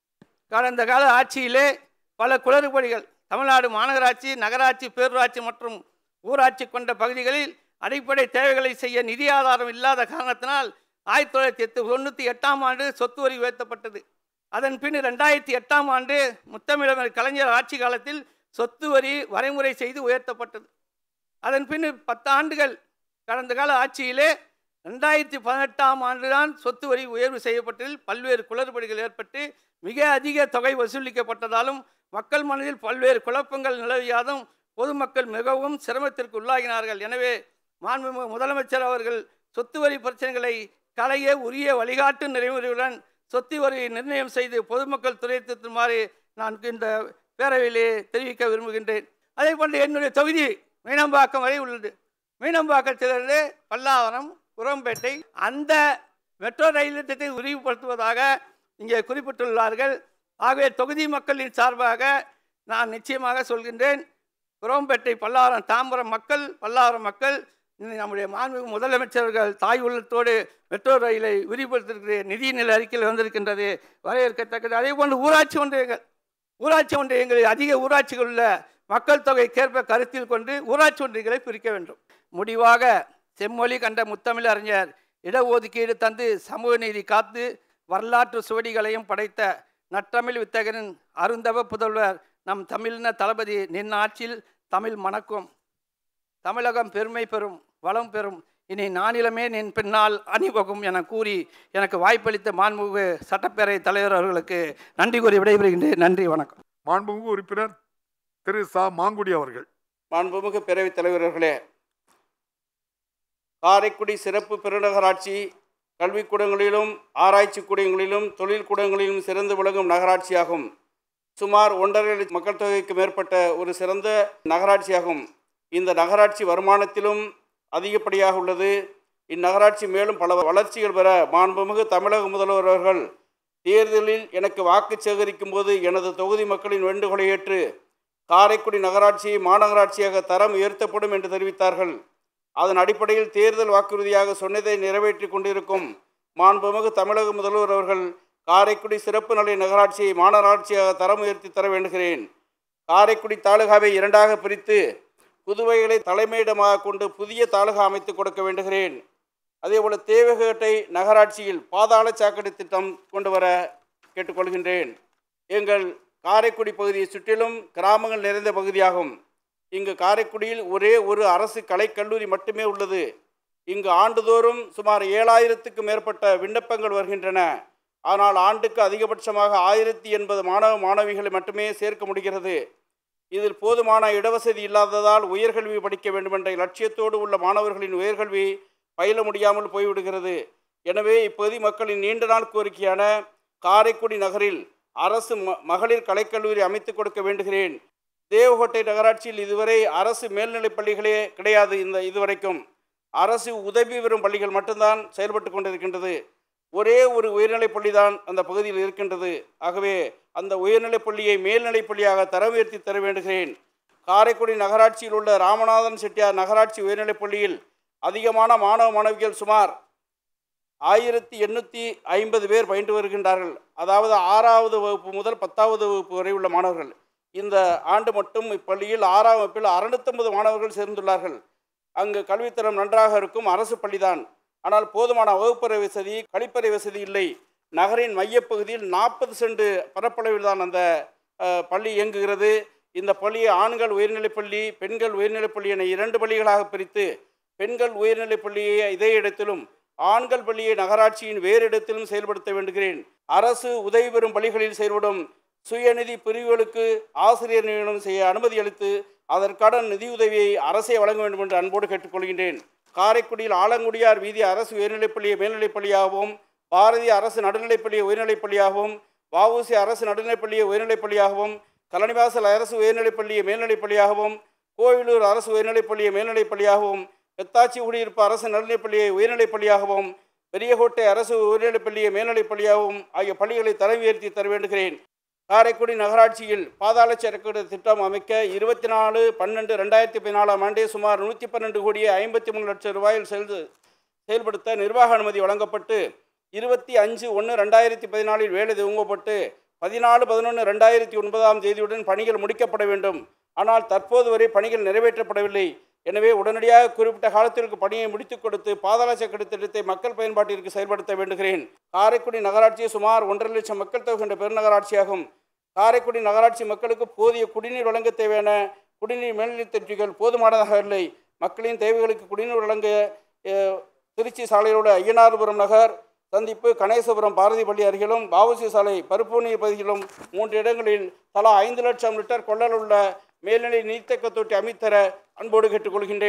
Speaker 8: கடந்த கால ஆட்சியிலே பல குளறுபடிகள் தமிழ்நாடு மாநகராட்சி நகராட்சி பேரூராட்சி மற்றும் ஊராட்சி கொண்ட பகுதிகளில் அடிப்படை தேவைகளை செய்ய நிதி ஆதாரம் இல்லாத காரணத்தினால் ஆயிரத்தி தொள்ளாயிரத்தி எட்டு தொண்ணூற்றி எட்டாம் ஆண்டு சொத்து வரி உயர்த்தப்பட்டது அதன் பின் ரெண்டாயிரத்தி எட்டாம் ஆண்டு முத்தமிழர் கலைஞர் ஆட்சி காலத்தில் சொத்து வரி வரைமுறை செய்து உயர்த்தப்பட்டது அதன் பின் பத்தாண்டுகள் கடந்த கால ஆட்சியிலே ரெண்டாயிரத்தி பதினெட்டாம் ஆண்டுதான் சொத்து வரி உயர்வு செய்யப்பட்டதில் பல்வேறு குளறுபடிகள் ஏற்பட்டு மிக அதிக தொகை வசூலிக்கப்பட்டதாலும் மக்கள் மனதில் பல்வேறு குழப்பங்கள் நிலவியாதும் பொதுமக்கள் மிகவும் சிரமத்திற்கு உள்ளாகினார்கள் எனவே
Speaker 9: மாண்புமிகு முதலமைச்சர் அவர்கள் சொத்து வரி பிரச்சனைகளை களைய உரிய வழிகாட்டு நெறிமுறையுடன் சொத்து வரி நிர்ணயம் செய்து பொதுமக்கள் துறைத்துமாறு நான் இந்த பேரவையிலே தெரிவிக்க விரும்புகின்றேன் அதே போன்று என்னுடைய தொகுதி மீனம்பாக்கம் வரை உள்ளது மீனம்பாக்கத்திலிருந்து பல்லாவரம் குரம்பேட்டை அந்த மெட்ரோ ரயில் திட்டத்தை விரிவுபடுத்துவதாக இங்கே குறிப்பிட்டுள்ளார்கள் ஆகவே தொகுதி மக்களின் சார்பாக நான் நிச்சயமாக சொல்கின்றேன் குரோம்பேட்டை பல்லாவரம் தாம்பரம் மக்கள் பல்லாவரம் மக்கள் இன்னும் நம்முடைய மாண்புமிகு முதலமைச்சர்கள் தாய் உள்ளத்தோடு மெட்ரோ ரயிலை விரிவுபடுத்திருக்கிற நிதி நிலை அறிக்கையில் வந்திருக்கின்றது வரவேற்கத்தக்கது அதே போன்று ஊராட்சி ஒன்றியங்கள் ஊராட்சி ஒன்றியங்களில் அதிக ஊராட்சிகள் உள்ள மக்கள் தொகைக்கேற்ப கருத்தில் கொண்டு ஊராட்சி ஒன்றியங்களை பிரிக்க வேண்டும் முடிவாக செம்மொழி கண்ட முத்தமிழ் அறிஞர் இடஒதுக்கீடு தந்து சமூக நீதி காத்து வரலாற்று சுவடிகளையும் படைத்த நற்றமிழ் வித்தகரின் அருந்தவ புதல்வர் நம் தமிழின தளபதி நின் ஆட்சியில் தமிழ் மணக்கும் தமிழகம் பெருமை பெறும் வளம் பெறும் இனி நானிலமே நின் பின்னால் அணிவகும் என கூறி எனக்கு வாய்ப்பளித்த மாண்புமிகு சட்டப்பேரவை தலைவர் அவர்களுக்கு நன்றி கூறி விடைபெறுகின்றேன் நன்றி வணக்கம்
Speaker 1: மாண்புமிகு உறுப்பினர் திரு சா மாங்குடி அவர்கள்
Speaker 10: மாண்புமிகு பேரவைத் தலைவர்களே காரைக்குடி சிறப்பு பெருநகராட்சி கல்விக்கூடங்களிலும் ஆராய்ச்சி கூடங்களிலும் தொழில் கூடங்களிலும் சிறந்து விளங்கும் நகராட்சியாகும் சுமார் ஒன்றரை லட்சம் மக்கள் தொகைக்கு மேற்பட்ட ஒரு சிறந்த நகராட்சியாகும் இந்த நகராட்சி வருமானத்திலும் அதிகப்படியாக உள்ளது இந்நகராட்சி மேலும் பல வளர்ச்சிகள் பெற மாண்புமிகு தமிழக முதல்வர் அவர்கள் தேர்தலில் எனக்கு வாக்கு சேகரிக்கும் போது எனது தொகுதி மக்களின் வேண்டுகோளை ஏற்று காரைக்குடி நகராட்சியை மாநகராட்சியாக தரம் உயர்த்தப்படும் என்று தெரிவித்தார்கள் அதன் அடிப்படையில் தேர்தல் வாக்குறுதியாக சொன்னதை நிறைவேற்றி கொண்டிருக்கும் மாண்புமிகு தமிழக முதல்வர் அவர்கள் காரைக்குடி சிறப்பு நிலை நகராட்சியை மாநகராட்சியாக தரம் உயர்த்தி தர வேண்டுகிறேன் காரைக்குடி தாலுகாவை இரண்டாக பிரித்து புதுவைகளை தலைமையிடமாக கொண்டு புதிய தாலுகா அமைத்து கொடுக்க வேண்டுகிறேன் அதேபோல் தேவகோட்டை நகராட்சியில் பாதாள சாக்கடை திட்டம் கொண்டு வர கேட்டுக்கொள்கின்றேன் எங்கள் காரைக்குடி பகுதியை சுற்றிலும் கிராமங்கள் நிறைந்த பகுதியாகும் இங்கு காரைக்குடியில் ஒரே ஒரு அரசு கலைக்கல்லூரி மட்டுமே உள்ளது இங்கு ஆண்டுதோறும் சுமார் ஏழாயிரத்துக்கு மேற்பட்ட விண்ணப்பங்கள் வருகின்றன ஆனால் ஆண்டுக்கு அதிகபட்சமாக ஆயிரத்தி எண்பது மாணவ மாணவிகளை மட்டுமே சேர்க்க முடிகிறது இதில் போதுமான இடவசதி இல்லாததால் உயர்கல்வி படிக்க வேண்டுமென்ற லட்சியத்தோடு உள்ள மாணவர்களின் உயர்கல்வி பயில முடியாமல் போய்விடுகிறது எனவே இப்பகுதி மக்களின் நீண்ட நாள் கோரிக்கையான காரைக்குடி நகரில் அரசு ம மகளிர் கலைக்கல்லூரி அமைத்து கொடுக்க வேண்டுகிறேன் தேவகோட்டை நகராட்சியில் இதுவரை அரசு மேல்நிலைப் பள்ளிகளே கிடையாது இந்த இதுவரைக்கும் அரசு உதவி பெறும் பள்ளிகள் மட்டும்தான் செயல்பட்டு கொண்டிருக்கின்றது ஒரே ஒரு உயர்நிலைப் பள்ளி தான் அந்த பகுதியில் இருக்கின்றது ஆகவே அந்த உயர்நிலைப் பள்ளியை மேல்நிலைப் பள்ளியாக தரம் உயர்த்தி தர வேண்டுகிறேன் காரைக்குடி நகராட்சியில் உள்ள ராமநாதன் செட்டியார் நகராட்சி உயர்நிலைப் பள்ளியில் அதிகமான மாணவ மாணவிகள் சுமார் ஆயிரத்தி எண்ணூற்றி ஐம்பது பேர் பயின்று வருகின்றார்கள் அதாவது ஆறாவது வகுப்பு முதல் பத்தாவது வகுப்பு வரை உள்ள மாணவர்கள் இந்த ஆண்டு மட்டும் இப்பள்ளியில் ஆறாம் வகுப்பில் அறுநூத்தொம்பது மாணவர்கள் சேர்ந்துள்ளார்கள் அங்கு கல்வித்தரம் நன்றாக இருக்கும் அரசு பள்ளிதான் ஆனால் போதுமான வகுப்பறை வசதி கழிப்பறை வசதி இல்லை நகரின் மையப்பகுதியில் நாற்பது சென்ட் பரப்பளவில் தான் அந்த அஹ், பள்ளி இயங்குகிறது இந்த பள்ளியை ஆண்கள் உயர்நிலைப் பள்ளி பெண்கள் உயர்நிலைப் பள்ளி என இரண்டு பள்ளிகளாக பிரித்து பெண்கள் உயர்நிலைப் பள்ளியை இதே இடத்திலும் ஆண்கள் பள்ளியை நகராட்சியின் வேறு இடத்திலும் செயல்படுத்த வேண்டுகிறேன் அரசு உதவி பெறும் பள்ளிகளில் செயல்படும் சுயநிதி பிரிவுகளுக்கு ஆசிரியர் நியமனம் செய்ய அனுமதி அளித்து அதற்கான நிதியுதவியை அரசே வழங்க வேண்டும் என்று அன்போடு கேட்டுக்கொள்கின்றேன் காரைக்குடியில் ஆலங்குடியார் வீதி அரசு உயர்நிலைப் பள்ளியை மேல்நிலைப் பள்ளியாகவும் பாரதிய அரசு நடுநிலைப் பள்ளியை உயர்நிலைப் பள்ளியாகவும் வஉசி அரசு நடுநிலைப் பள்ளியை உயர்நிலைப் பள்ளியாகவும் கலனிவாசல் அரசு உயர்நிலைப் பள்ளியை மேல்நிலைப் பள்ளியாகவும் கோவிலூர் அரசு உயர்நிலைப் பள்ளியை மேல்நிலைப் பள்ளியாகவும் பெத்தாச்சி குடியிருப்பு அரசு நடுநிலைப் பள்ளியை உயர்நிலைப் பள்ளியாகவும் பெரியகோட்டை அரசு உயர்நிலைப் பள்ளியை மேல்நிலைப் பள்ளியாகவும் ஆகிய பள்ளிகளை தரம் உயர்த்தி தர வேண்டுகிறேன் காரைக்குடி நகராட்சியில் பாதாள சரக்கு திட்டம் அமைக்க இருபத்தி நாலு பன்னெண்டு ரெண்டாயிரத்தி பதினாலாம் ஆண்டே சுமார் நூற்றி பன்னெண்டு கோடியே ஐம்பத்தி மூணு லட்சம் ரூபாயில் செயல் செயல்படுத்த நிர்வாக அனுமதி வழங்கப்பட்டு இருபத்தி அஞ்சு ஒன்று ரெண்டாயிரத்தி பதினாலில் வேலை துவங்கப்பட்டு பதினாலு பதினொன்று ரெண்டாயிரத்தி ஒன்பதாம் தேதியுடன் பணிகள் முடிக்கப்பட வேண்டும் ஆனால் தற்போது வரை பணிகள் நிறைவேற்றப்படவில்லை எனவே உடனடியாக குறிப்பிட்ட காலத்திற்கு பணியை முடித்துக் கொடுத்து பாதாள சக்கர திட்டத்தை மக்கள் பயன்பாட்டிற்கு செயல்படுத்த வேண்டுகிறேன் காரைக்குடி நகராட்சி சுமார் ஒன்றரை லட்சம் மக்கள் தொகை கொண்ட பெருநகராட்சியாகும் காரைக்குடி நகராட்சி மக்களுக்கு போதிய குடிநீர் வழங்க தேவையான குடிநீர் மேல்நிலைத் தொட்டிகள் போதுமானதாக இல்லை மக்களின் தேவைகளுக்கு குடிநீர் வழங்க அஹ், திருச்சி சாலையில் உள்ள ஐயனார்புரம் நகர் சந்திப்பு கணேசபுரம் பாரதி பள்ளி அருகிலும் பாவசி சாலை பருப்பூனி பகுதியிலும் மூன்று இடங்களில் தலா ஐந்து லட்சம் லிட்டர் கொள்ளல் உள்ள மேல்நிலை நீர்த்தக்க தொட்டி அமைத்தர அன்போடு கேட்டுக்கொள்கின்றேன்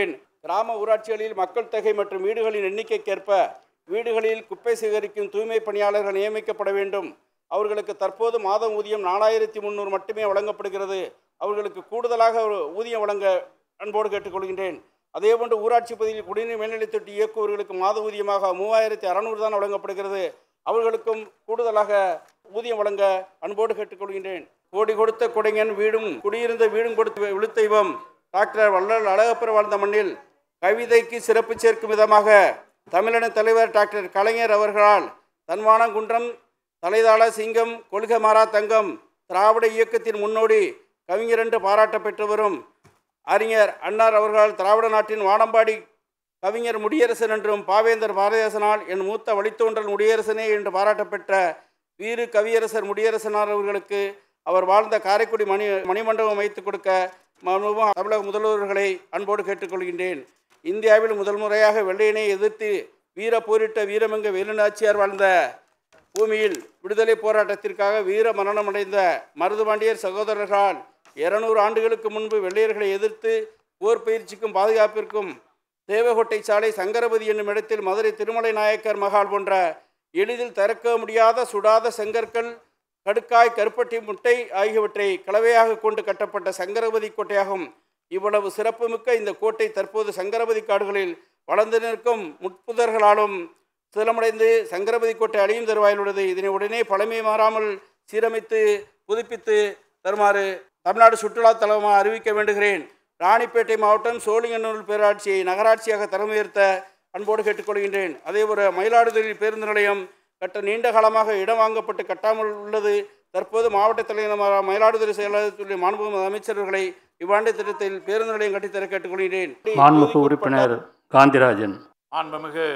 Speaker 10: கிராம ஊராட்சிகளில் மக்கள் தொகை மற்றும் வீடுகளின் எண்ணிக்கைக்கேற்ப வீடுகளில் குப்பை சேகரிக்கும் தூய்மை பணியாளர்கள் நியமிக்கப்பட வேண்டும் அவர்களுக்கு தற்போது மாத ஊதியம் நாலாயிரத்தி முந்நூறு மட்டுமே வழங்கப்படுகிறது அவர்களுக்கு கூடுதலாக ஒரு ஊதியம் வழங்க அன்போடு கேட்டுக்கொள்கின்றேன் அதேபோன்று ஊராட்சி பகுதியில் குடிநீர் மேல்நிலைத் தொட்டி இயக்குபவர்களுக்கு மாத ஊதியமாக மூவாயிரத்தி அறநூறு தான் வழங்கப்படுகிறது அவர்களுக்கும் கூடுதலாக ஊதியம் வழங்க அன்போடு கேட்டுக்கொள்கின்றேன் கோடி கொடுத்த கொடைஞன் வீடும் குடியிருந்த வீடும் கொடுத்து விழுத்தெய்வம் டாக்டர் வள்ளல் அழகப்பர் வாழ்ந்த மண்ணில் கவிதைக்கு சிறப்பு சேர்க்கும் விதமாக தமிழின தலைவர் டாக்டர் கலைஞர் அவர்களால் தன்வானங்குன்றம் தலைதாள சிங்கம் கொள்கை மாறா தங்கம் திராவிட இயக்கத்தின் முன்னோடி கவிஞர் என்று பாராட்ட பெற்றவரும் அறிஞர் அன்னார் அவர்களால் திராவிட நாட்டின் வானம்பாடி கவிஞர் முடியரசன் என்றும் பாவேந்தர் பாரதிதாசனால் என் மூத்த வழித்தோன்றல் முடியரசனே என்று பாராட்டப்பெற்ற வீறு கவியரசர் முடியரசனார் அவர்களுக்கு அவர் வாழ்ந்த காரைக்குடி மணி மணிமண்டபம் வைத்துக் கொடுக்க மனுவும் தமிழக முதல்வர்களை அன்போடு கேட்டுக்கொள்கின்றேன் இந்தியாவில் முதல் முறையாக வெள்ளையனை எதிர்த்து வீர போரிட்ட வீரமங்க வேலுநாச்சியார் வாழ்ந்த பூமியில் விடுதலை போராட்டத்திற்காக வீர மரணமடைந்த மருதுபாண்டியர் சகோதரர்களால் இருநூறு ஆண்டுகளுக்கு முன்பு வெள்ளையர்களை எதிர்த்து போர் பயிற்சிக்கும் பாதுகாப்பிற்கும் தேவகோட்டை சாலை சங்கரபதி என்னும் இடத்தில் மதுரை திருமலை நாயக்கர் மகால் போன்ற எளிதில் திறக்க முடியாத சுடாத செங்கற்கள் கடுக்காய் கருப்பட்டி முட்டை ஆகியவற்றை கலவையாக கொண்டு கட்டப்பட்ட சங்கரபதி கோட்டையாகும் இவ்வளவு சிறப்புமிக்க இந்த கோட்டை தற்போது சங்கரபதி காடுகளில் வளர்ந்து நிற்கும் முட்புதர்களாலும் சிதலமடைந்து சங்கரபதி கோட்டை அழியும் தருவாயில் உள்ளது இதனை உடனே பழமை மாறாமல் சீரமைத்து புதுப்பித்து தருமாறு தமிழ்நாடு சுற்றுலா தலமாக அறிவிக்க வேண்டுகிறேன் ராணிப்பேட்டை மாவட்டம் சோழிங்கநல்லூர் பேராட்சியை நகராட்சியாக தரம் உயர்த்த அன்போடு கேட்டுக்கொள்கின்றேன் அதே ஒரு மயிலாடுதுறை பேருந்து நிலையம் கட்ட நீண்ட காலமாக இடம் வாங்கப்பட்டு கட்டாமல் உள்ளது தற்போது மாவட்ட தலைநகர மயிலாடுதுறை செயலாளர் மாண்புமிகு அமைச்சர்களை இவ்வாண்டு திட்டத்தில் பேருந்து நிலையம் கட்டித்தர கேட்டுக்கொள்கிறேன்
Speaker 7: மாண்புமிகு உறுப்பினர் காந்திராஜன்
Speaker 11: மாண்புமிகு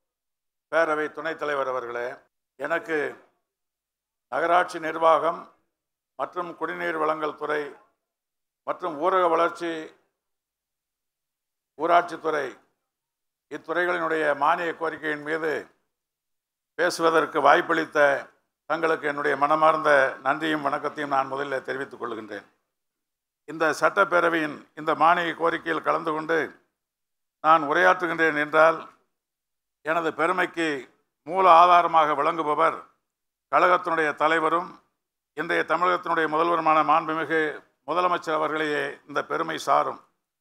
Speaker 11: பேரவை துணைத் தலைவர் அவர்களே எனக்கு நகராட்சி நிர்வாகம் மற்றும் குடிநீர் வழங்கல் துறை மற்றும் ஊரக வளர்ச்சி ஊராட்சித்துறை இத்துறைகளினுடைய மானிய கோரிக்கையின் மீது பேசுவதற்கு வாய்ப்பளித்த தங்களுக்கு என்னுடைய மனமார்ந்த நன்றியும் வணக்கத்தையும் நான் முதலில் தெரிவித்துக் கொள்கின்றேன் இந்த சட்டப்பேரவையின் இந்த மானிய கோரிக்கையில் கலந்து கொண்டு நான் உரையாற்றுகின்றேன் என்றால் எனது பெருமைக்கு மூல ஆதாரமாக விளங்குபவர் கழகத்தினுடைய தலைவரும் இன்றைய தமிழகத்தினுடைய முதல்வருமான மாண்புமிகு முதலமைச்சர் அவர்களையே இந்த பெருமை சாரும்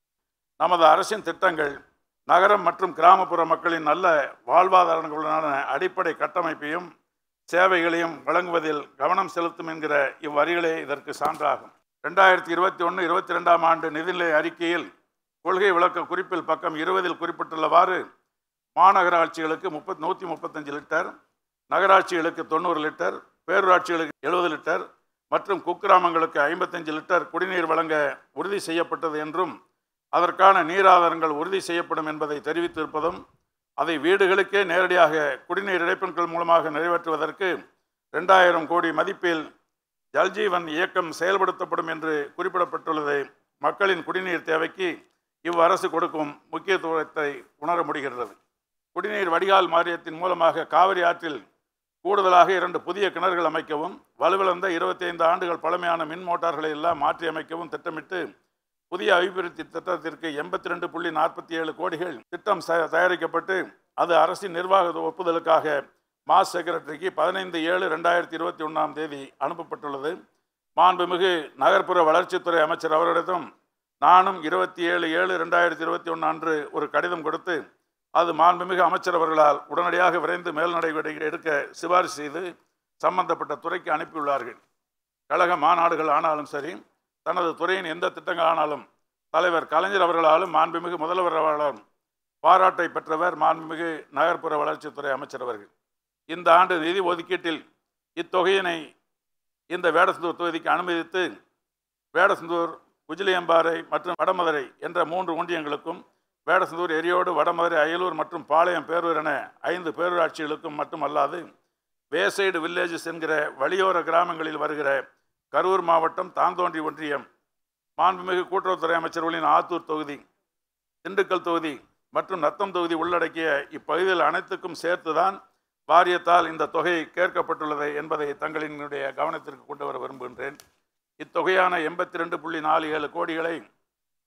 Speaker 11: நமது அரசின் திட்டங்கள் நகரம் மற்றும் கிராமப்புற மக்களின் நல்ல வாழ்வாதாரங்களுடனான அடிப்படை கட்டமைப்பையும் சேவைகளையும் வழங்குவதில் கவனம் செலுத்தும் என்கிற இவ்வரிகளே இதற்கு சான்றாகும் ரெண்டாயிரத்தி இருபத்தி ஒன்று இருபத்தி ரெண்டாம் ஆண்டு நிதிநிலை அறிக்கையில் கொள்கை விளக்க குறிப்பில் பக்கம் இருபதில் குறிப்பிட்டுள்ளவாறு மாநகராட்சிகளுக்கு முப்பத் நூற்றி முப்பத்தஞ்சு லிட்டர் நகராட்சிகளுக்கு தொண்ணூறு லிட்டர் பேரூராட்சிகளுக்கு எழுபது லிட்டர் மற்றும் குக்கிராமங்களுக்கு ஐம்பத்தஞ்சு லிட்டர் குடிநீர் வழங்க உறுதி செய்யப்பட்டது என்றும் அதற்கான நீர் ஆதாரங்கள் உறுதி செய்யப்படும் என்பதை தெரிவித்திருப்பதும் அதை வீடுகளுக்கே நேரடியாக குடிநீர் இடைப்பெண்கள் மூலமாக நிறைவேற்றுவதற்கு ரெண்டாயிரம் கோடி மதிப்பில் ஜல்ஜீவன் இயக்கம் செயல்படுத்தப்படும் என்று குறிப்பிடப்பட்டுள்ளது மக்களின் குடிநீர் தேவைக்கு இவ்வரசு கொடுக்கும் முக்கியத்துவத்தை உணர முடிகிறது குடிநீர் வடிகால் மானியத்தின் மூலமாக காவிரி ஆற்றில் கூடுதலாக இரண்டு புதிய கிணறுகள் அமைக்கவும் வலுவிழந்த இருபத்தைந்து ஆண்டுகள் பழமையான மின் மோட்டார்களை எல்லாம் மாற்றி அமைக்கவும் திட்டமிட்டு புதிய அபிவிருத்தி திட்டத்திற்கு எண்பத்தி ரெண்டு புள்ளி நாற்பத்தி ஏழு கோடிகள் திட்டம் ச- தயாரிக்கப்பட்டு அது அரசின் நிர்வாக ஒப்புதலுக்காக மாஸ் செக்ரட்டரிக்கு பதினைந்து ஏழு ரெண்டாயிரத்தி இருபத்தி ஒன்றாம் தேதி அனுப்பப்பட்டுள்ளது மாண்புமிகு நகர்ப்புற வளர்ச்சித்துறை அமைச்சர் அவரிடத்தும் நானும் இருபத்தி ஏழு ஏழு ரெண்டாயிரத்தி இருபத்தி ஒன்று அன்று ஒரு கடிதம் கொடுத்து அது மாண்புமிகு அமைச்சர் அவர்களால் உடனடியாக விரைந்து மேல் நடவடிக்கை எடுக்க சிபாரிசு செய்து சம்பந்தப்பட்ட துறைக்கு அனுப்பியுள்ளார்கள் கழக மாநாடுகள் ஆனாலும் சரி தனது துறையின் எந்த திட்டங்கள் ஆனாலும் தலைவர் கலைஞர் அவர்களாலும் மாண்புமிகு முதல்வர் அவர்களாலும் பாராட்டை பெற்றவர் மாண்புமிகு நகர்ப்புற வளர்ச்சித்துறை அமைச்சர் அவர்கள் இந்த ஆண்டு நிதி ஒதுக்கீட்டில் இத்தொகையினை இந்த வேடசந்தூர் தொகுதிக்கு அனுமதித்து வேடசந்தூர் குஜிலியம்பாறை மற்றும் வடமதுரை என்ற மூன்று ஒன்றியங்களுக்கும் வேடசந்தூர் எரியோடு வடமதுரை அயலூர் மற்றும் பாளையம் பேரூர் என ஐந்து பேரூராட்சிகளுக்கும் மட்டுமல்லாது வேசைடு வில்லேஜஸ் என்கிற வழியோர கிராமங்களில் வருகிற கரூர் மாவட்டம் தாந்தோன்றி ஒன்றியம் மாண்புமிகு கூட்டுறவுத்துறை அமைச்சர்களின் ஆத்தூர் தொகுதி திண்டுக்கல் தொகுதி மற்றும் நத்தம் தொகுதி உள்ளடக்கிய இப்பகுதியில் அனைத்துக்கும் சேர்த்துதான் வாரியத்தால் இந்த தொகை கேட்கப்பட்டுள்ளது என்பதை தங்களினுடைய கவனத்திற்கு கொண்டு வர விரும்புகின்றேன் இத்தொகையான எண்பத்தி ரெண்டு புள்ளி நாலு ஏழு கோடிகளை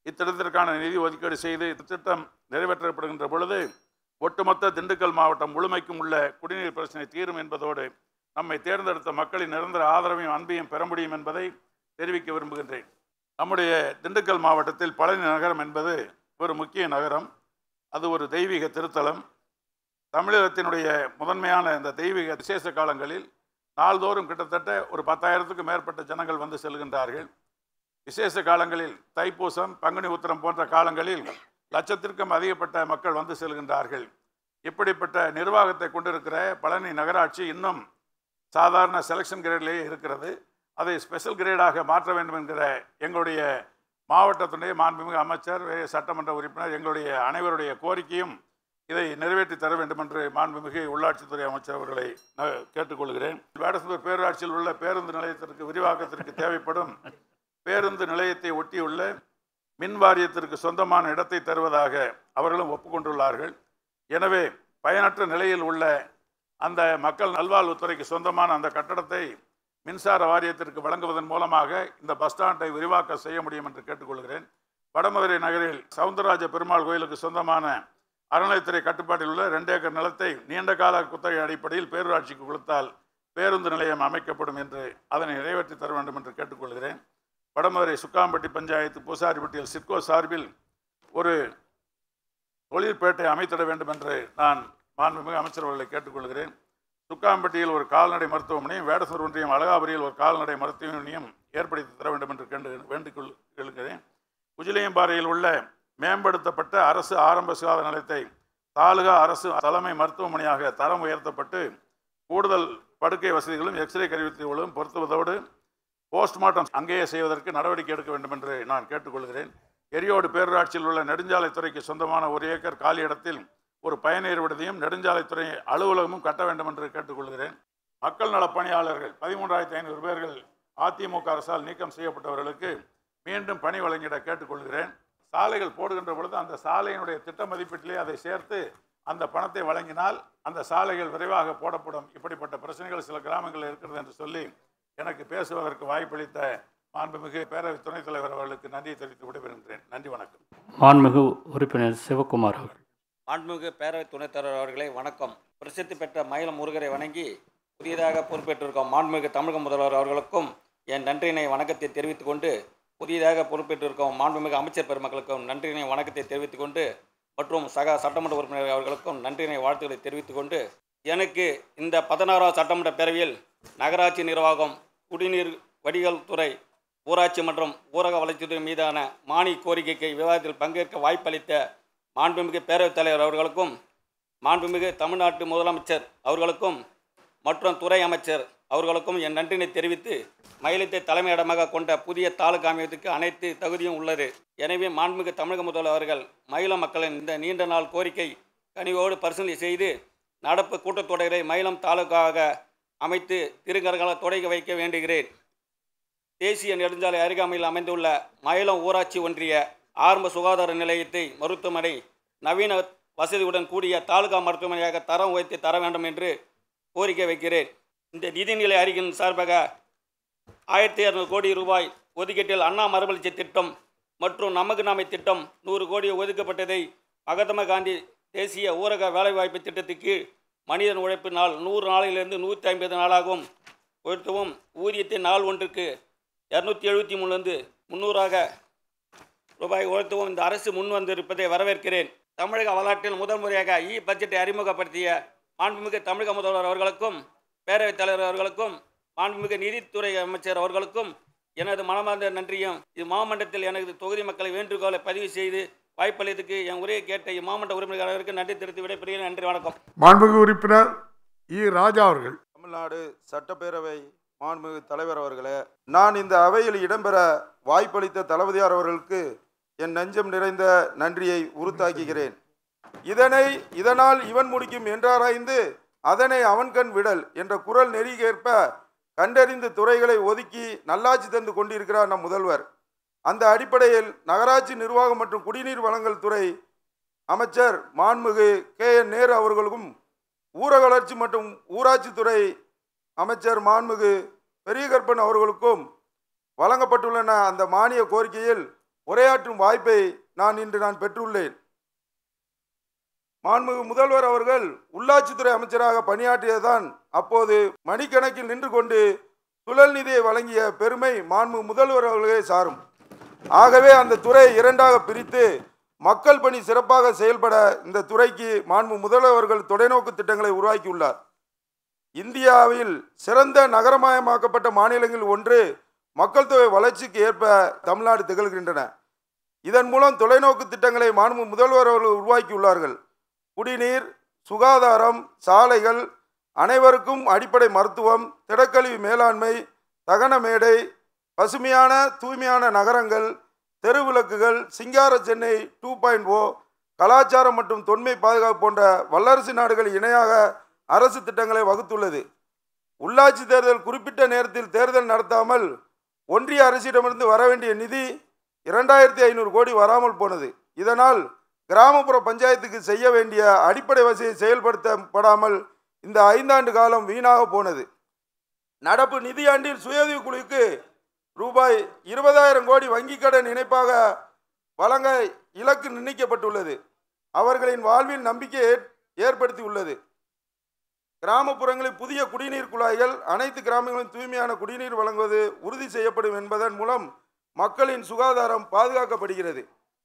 Speaker 11: இத்திட்டத்திற்கான நிதி ஒதுக்கீடு செய்து இத்திட்டம் நிறைவேற்றப்படுகின்ற பொழுது ஒட்டுமொத்த திண்டுக்கல் மாவட்டம் முழுமைக்கும் உள்ள குடிநீர் பிரச்சனை தீரும் என்பதோடு நம்மை தேர்ந்தெடுத்த மக்களின் நிரந்தர ஆதரவையும் அன்பையும் பெற முடியும் என்பதை தெரிவிக்க விரும்புகின்றேன் நம்முடைய திண்டுக்கல் மாவட்டத்தில் பழனி நகரம் என்பது ஒரு முக்கிய நகரம் அது ஒரு தெய்வீக திருத்தலம் தமிழகத்தினுடைய முதன்மையான இந்த தெய்வீக விசேஷ காலங்களில் நாள்தோறும் கிட்டத்தட்ட ஒரு பத்தாயிரத்துக்கும் மேற்பட்ட ஜனங்கள் வந்து செல்கின்றார்கள் விசேஷ காலங்களில் தைப்பூசம் பங்குனி உத்திரம் போன்ற காலங்களில் லட்சத்திற்கும் அதிகப்பட்ட மக்கள் வந்து செல்கின்றார்கள் இப்படிப்பட்ட நிர்வாகத்தை கொண்டிருக்கிற பழனி நகராட்சி இன்னும் சாதாரண செலெக்ஷன் கிரேட்லேயே இருக்கிறது அதை ஸ்பெஷல் கிரேடாக மாற்ற வேண்டும் என்கிற எங்களுடைய மாவட்டத்துடைய மாண்புமிகு அமைச்சர் வே- சட்டமன்ற உறுப்பினர் எங்களுடைய அனைவருடைய கோரிக்கையும் இதை நிறைவேற்றி தர வேண்டும் என்று மாண்புமிகு உள்ளாட்சித்துறை அமைச்சர் அவர்களை நான் கேட்டுக்கொள்கிறேன் வேடசந்தூர் பேரூராட்சியில் உள்ள பேருந்து நிலையத்திற்கு விரிவாக்கத்திற்கு தேவைப்படும் பேருந்து நிலையத்தை ஒட்டியுள்ள மின் வாரியத்திற்கு சொந்தமான இடத்தை தருவதாக அவர்களும் ஒப்புக்கொண்டுள்ளார்கள் எனவே பயனற்ற நிலையில் உள்ள அந்த மக்கள் நல்வாழ்வுத்துறைக்கு சொந்தமான அந்த கட்டடத்தை மின்சார வாரியத்திற்கு வழங்குவதன் மூலமாக இந்த பஸ் ஸ்டாண்டை விரிவாக்கம் செய்ய முடியும் என்று கேட்டுக்கொள்கிறேன் வடமதுரை நகரில் சவுந்தரராஜ பெருமாள் கோயிலுக்கு சொந்தமான அறநிலைத்துறை கட்டுப்பாட்டில் உள்ள ரெண்டு ஏக்கர் நிலத்தை நீண்ட கால குத்தகை அடிப்படையில் பேரூராட்சிக்கு கொடுத்தால் பேருந்து நிலையம் அமைக்கப்படும் என்று அதனை நிறைவேற்றி தர வேண்டும் என்று கேட்டுக்கொள்கிறேன் வடமதுரை சுக்காம்பட்டி பஞ்சாயத்து பூசாரிப்பட்டியில் சிட்கோ சார்பில் ஒரு தொழிற்பேட்டை அமைத்திட வேண்டும் என்று நான் மாண்புமிகு அமைச்சர் அவர்களை கேட்டுக்கொள்கிறேன் சுக்காம்பட்டியில் ஒரு கால்நடை மருத்துவமனையும் வேடசூர் ஒன்றியம் அழகாபுரியில் ஒரு கால்நடை மருத்துவமனையும் ஏற்படுத்தி தர வேண்டும் என்று கேண்டு வேண்டிக்கொள் கேளுகிறேன் உஜிலியம்பாறையில் உள்ள மேம்படுத்தப்பட்ட அரசு ஆரம்ப சுகாதார நிலையத்தை தாலுகா அரசு தலைமை மருத்துவமனையாக தரம் உயர்த்தப்பட்டு கூடுதல் படுக்கை வசதிகளும் எக்ஸ்ரே கருவிகளும் பொருத்துவதோடு போஸ்ட்மார்ட்டம் அங்கேயே செய்வதற்கு நடவடிக்கை எடுக்க வேண்டும் என்று நான் கேட்டுக்கொள்கிறேன் எரியோடு பேரூராட்சியில் உள்ள நெடுஞ்சாலைத்துறைக்கு சொந்தமான ஒரு ஏக்கர் காலி இடத்தில் ஒரு பயணியர் விடுதியும் நெடுஞ்சாலைத்துறை அலுவலகமும் கட்ட வேண்டும் என்று கேட்டுக்கொள்கிறேன் மக்கள் நலப் பணியாளர்கள் பதிமூன்றாயிரத்தி ஐநூறு பேர்கள் அதிமுக அரசால் நீக்கம் செய்யப்பட்டவர்களுக்கு மீண்டும் பணி வழங்கிட கேட்டுக்கொள்கிறேன் சாலைகள் போடுகின்ற பொழுது அந்த சாலையினுடைய திட்ட மதிப்பீட்டிலே அதை சேர்த்து அந்த பணத்தை வழங்கினால் அந்த சாலைகள் விரைவாக போடப்படும் இப்படிப்பட்ட பிரச்சனைகள் சில கிராமங்களில் இருக்கிறது என்று சொல்லி எனக்கு பேசுவதற்கு வாய்ப்பளித்த மாண்புமிகு பேரவை துணைத் தலைவர் அவர்களுக்கு நன்றியை தெரிவித்து விடைபெறுகின்றேன் நன்றி வணக்கம்
Speaker 7: மாண்புமிகு உறுப்பினர் சிவகுமார் அவர்கள்
Speaker 12: மாண்புமிகு பேரவை துணைத் தலைவர் அவர்களே வணக்கம் பிரசித்தி பெற்ற மயிலம் முருகரை வணங்கி புதியதாக பொறுப்பேற்றிருக்கும் மாண்புமிகு தமிழக முதல்வர் அவர்களுக்கும் என் நன்றியினை வணக்கத்தை தெரிவித்துக் கொண்டு புதியதாக பொறுப்பேற்றிருக்கும் மாண்புமிகு அமைச்சர் பெருமக்களுக்கும் நன்றியினை வணக்கத்தை தெரிவித்துக் கொண்டு மற்றும் சக சட்டமன்ற உறுப்பினர் அவர்களுக்கும் நன்றியினை வாழ்த்துக்களை தெரிவித்துக் கொண்டு எனக்கு இந்த பதினாறாவது சட்டமன்ற பேரவையில் நகராட்சி நிர்வாகம் குடிநீர் வடிகால் துறை ஊராட்சி மற்றும் ஊரக வளர்ச்சித்துறை மீதான மானிய கோரிக்கைக்கு விவாதத்தில் பங்கேற்க வாய்ப்பளித்த மாண்புமிகு பேரவைத் தலைவர் அவர்களுக்கும் மாண்புமிகு தமிழ்நாட்டு முதலமைச்சர் அவர்களுக்கும் மற்றும் துறை அமைச்சர் அவர்களுக்கும் என் நன்றினை தெரிவித்து மயிலத்தை தலைமையிடமாக கொண்ட புதிய தாலுகா அமையத்துக்கு அனைத்து தகுதியும் உள்ளது எனவே மாண்புமிகு தமிழக முதல்வர் அவர்கள் மயில மக்களின் இந்த நீண்ட நாள் கோரிக்கை கனிவோடு பரிசீலனை செய்து நடப்பு கூட்டத்தொடரை மயிலம் தாலுகாவாக அமைத்து திருக்கரங்களை தொடங்கி வைக்க வேண்டுகிறேன் தேசிய நெடுஞ்சாலை அருகாமையில் அமைந்துள்ள மயிலம் ஊராட்சி ஒன்றிய ஆரம்ப சுகாதார நிலையத்தை மருத்துவமனை நவீன வசதியுடன் கூடிய தாலுகா மருத்துவமனையாக தரம் உயர்த்தி தர வேண்டும் என்று கோரிக்கை வைக்கிறேன் இந்த நிதிநிலை அறிக்கையின் சார்பாக ஆயிரத்தி இரநூறு கோடி ரூபாய் ஒதுக்கீட்டில் அண்ணா மறுமலர்ச்சி திட்டம் மற்றும் நமக்கு நாமை திட்டம் நூறு கோடி ஒதுக்கப்பட்டதை மகாத்மா காந்தி தேசிய ஊரக வேலைவாய்ப்பு திட்டத்துக்கு மனிதன் உழைப்பு நாள் நூறு நாளிலிருந்து நூற்றி ஐம்பது நாளாகவும் உயர்த்தவும் ஊதியத்தை நாள் ஒன்றுக்கு இரநூத்தி எழுபத்தி மூணுலேருந்து முந்நூறாக ரூபாய் உயர்த்தவும் இந்த அரசு முன் வந்திருப்பதை வரவேற்கிறேன் தமிழக வரலாற்றில் முதல் முறையாக இ பட்ஜெட்டை அறிமுகப்படுத்திய மாண்புமிகு தமிழக முதல்வர் அவர்களுக்கும் பேரவைத் தலைவர் அவர்களுக்கும் மாண்புமிகு நிதித்துறை அமைச்சர் அவர்களுக்கும் எனது மனமார்ந்த நன்றியும் இம்மாமண்டலத்தில் எனது தொகுதி மக்களை வேண்டுகோளை பதிவு செய்து வாய்ப்பளித்துக்கு என் உரையை கேட்ட இம்மாமண்ட உறுப்பினர் அனைவருக்கும் நன்றி தெரிவித்து விடைபெறுகிறேன் நன்றி வணக்கம்
Speaker 1: மாண்புமிகு உறுப்பினர் இ ராஜா அவர்கள்
Speaker 13: தமிழ்நாடு சட்டப்பேரவை மாண்புமிகு தலைவர் அவர்களே நான் இந்த அவையில் இடம்பெற வாய்ப்பளித்த தளபதியார் அவர்களுக்கு என் நெஞ்சம் நிறைந்த நன்றியை உறுத்தாக்குகிறேன் இதனை இதனால் இவன் முடிக்கும் என்றாராய்ந்து அதனை அவன் கண் விடல் என்ற குரல் நெறிகேற்ப கண்டறிந்து துறைகளை ஒதுக்கி நல்லாட்சி தந்து கொண்டிருக்கிறார் நம் முதல்வர் அந்த அடிப்படையில் நகராட்சி நிர்வாகம் மற்றும் குடிநீர் வழங்கல் துறை அமைச்சர் மாண்புமிகு கே என் நேரு அவர்களுக்கும் ஊரக வளர்ச்சி மற்றும் ஊராட்சித்துறை அமைச்சர் மாண்புமிகு பெரியகற்பன் அவர்களுக்கும் வழங்கப்பட்டுள்ளன அந்த மானிய கோரிக்கையில் உரையாற்றும் வாய்ப்பை நான் இன்று நான் பெற்றுள்ளேன் மாண்புமிகு முதல்வர் அவர்கள் உள்ளாட்சித்துறை அமைச்சராக பணியாற்றியதுதான் அப்போது மணிக்கணக்கில் நின்று கொண்டு சுழல் நிதியை வழங்கிய பெருமை மாண்பு முதல்வர் அவர்களே சாரும் ஆகவே அந்த துறையை இரண்டாக பிரித்து மக்கள் பணி சிறப்பாக செயல்பட இந்த துறைக்கு மாண்பு முதல்வர்கள் தொலைநோக்கு திட்டங்களை உருவாக்கியுள்ளார் இந்தியாவில் சிறந்த நகரமயமாக்கப்பட்ட மாநிலங்களில் ஒன்று மக்கள் தொகை வளர்ச்சிக்கு ஏற்ப தமிழ்நாடு திகழ்கின்றன இதன் மூலம் தொலைநோக்கு திட்டங்களை மாண்பு முதல்வர் அவர்கள் உருவாக்கியுள்ளார்கள் குடிநீர் சுகாதாரம் சாலைகள் அனைவருக்கும் அடிப்படை மருத்துவம் திடக்கழிவு மேலாண்மை தகன மேடை பசுமையான தூய்மையான நகரங்கள் தெருவிளக்குகள் சிங்கார சென்னை டூ பாயிண்ட் ஓ கலாச்சாரம் மற்றும் தொன்மை பாதுகாப்பு போன்ற வல்லரசு நாடுகள் இணையாக அரசு திட்டங்களை வகுத்துள்ளது உள்ளாட்சி தேர்தல் குறிப்பிட்ட நேரத்தில் தேர்தல் நடத்தாமல் ஒன்றிய அரசிடமிருந்து வர வேண்டிய நிதி இரண்டாயிரத்தி ஐநூறு கோடி வராமல் போனது இதனால் கிராமப்புற பஞ்சாயத்துக்கு செய்ய வேண்டிய அடிப்படை வசதியை செயல்படுத்தப்படாமல் இந்த ஐந்தாண்டு காலம் வீணாக போனது நடப்பு நிதியாண்டில் சுயஉதவி குழுவுக்கு ரூபாய் இருபதாயிரம் கோடி வங்கிக் கடன் இணைப்பாக வழங்க இலக்கு நிர்ணயிக்கப்பட்டுள்ளது அவர்களின் வாழ்வில் நம்பிக்கையை ஏற்- ஏற்படுத்தியுள்ளது கிராமப்புறங்களில் புதிய குடிநீர் குழாய்கள் அனைத்து கிராமங்களிலும் தூய்மையான குடிநீர் வழங்குவது உறுதி செய்யப்படும் என்பதன் மூலம் மக்களின் சுகாதாரம் பாதுகாக்கப்படுகிறது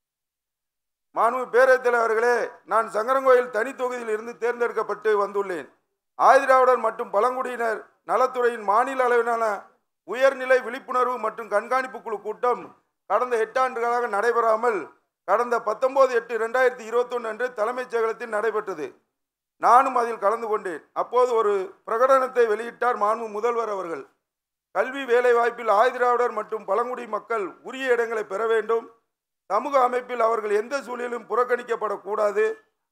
Speaker 13: மாண்பு பேரவைத் தலைவர்களே நான் சங்கரங்கோயில் தனி தொகுதியில் இருந்து தேர்ந்தெடுக்கப்பட்டு வந்துள்ளேன் ஆதிராவிடர் மற்றும் பழங்குடியினர் நலத்துறையின் மாநில அளவிலான உயர்நிலை விழிப்புணர்வு மற்றும் கண்காணிப்பு குழு கூட்டம் கடந்த எட்டாண்டுகளாக நடைபெறாமல் கடந்த பத்தொன்பது எட்டு ரெண்டாயிரத்தி இருபத்தொன்று அன்று தலைமைச் செயலகத்தில் நடைபெற்றது நானும் அதில் கலந்து கொண்டேன் அப்போது ஒரு பிரகடனத்தை வெளியிட்டார் மாண்பு முதல்வர் அவர்கள் கல்வி வேலைவாய்ப்பில் ஆதிராவிடர் மற்றும் பழங்குடி மக்கள் உரிய இடங்களை பெற வேண்டும் சமூக அமைப்பில் அவர்கள் எந்த சூழலிலும் புறக்கணிக்கப்படக்கூடாது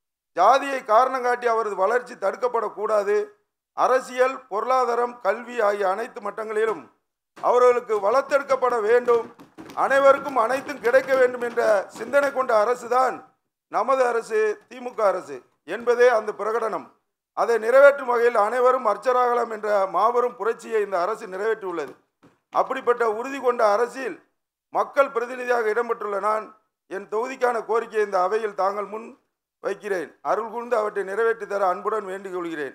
Speaker 13: ஜாதியை காரணம் காட்டி அவரது வளர்ச்சி தடுக்கப்படக்கூடாது அரசியல் பொருளாதாரம் கல்வி ஆகிய அனைத்து மட்டங்களிலும் அவர்களுக்கு வளர்த்தெடுக்கப்பட வேண்டும் அனைவருக்கும் அனைத்தும் கிடைக்க வேண்டும் என்ற சிந்தனை கொண்ட அரசுதான் நமது அரசு திமுக அரசு என்பதே அந்த பிரகடனம் அதை நிறைவேற்றும் வகையில் அனைவரும் அர்ச்சராகலாம் என்ற மாபெரும் புரட்சியை இந்த அரசு நிறைவேற்றியுள்ளது அப்படிப்பட்ட உறுதி கொண்ட அரசில் மக்கள் பிரதிநிதியாக இடம்பெற்றுள்ள நான் என் தொகுதிக்கான கோரிக்கையை இந்த அவையில் தாங்கள் முன் வைக்கிறேன் அருள் கூர்ந்து அவற்றை நிறைவேற்றி தர அன்புடன் வேண்டிக் கொள்கிறேன்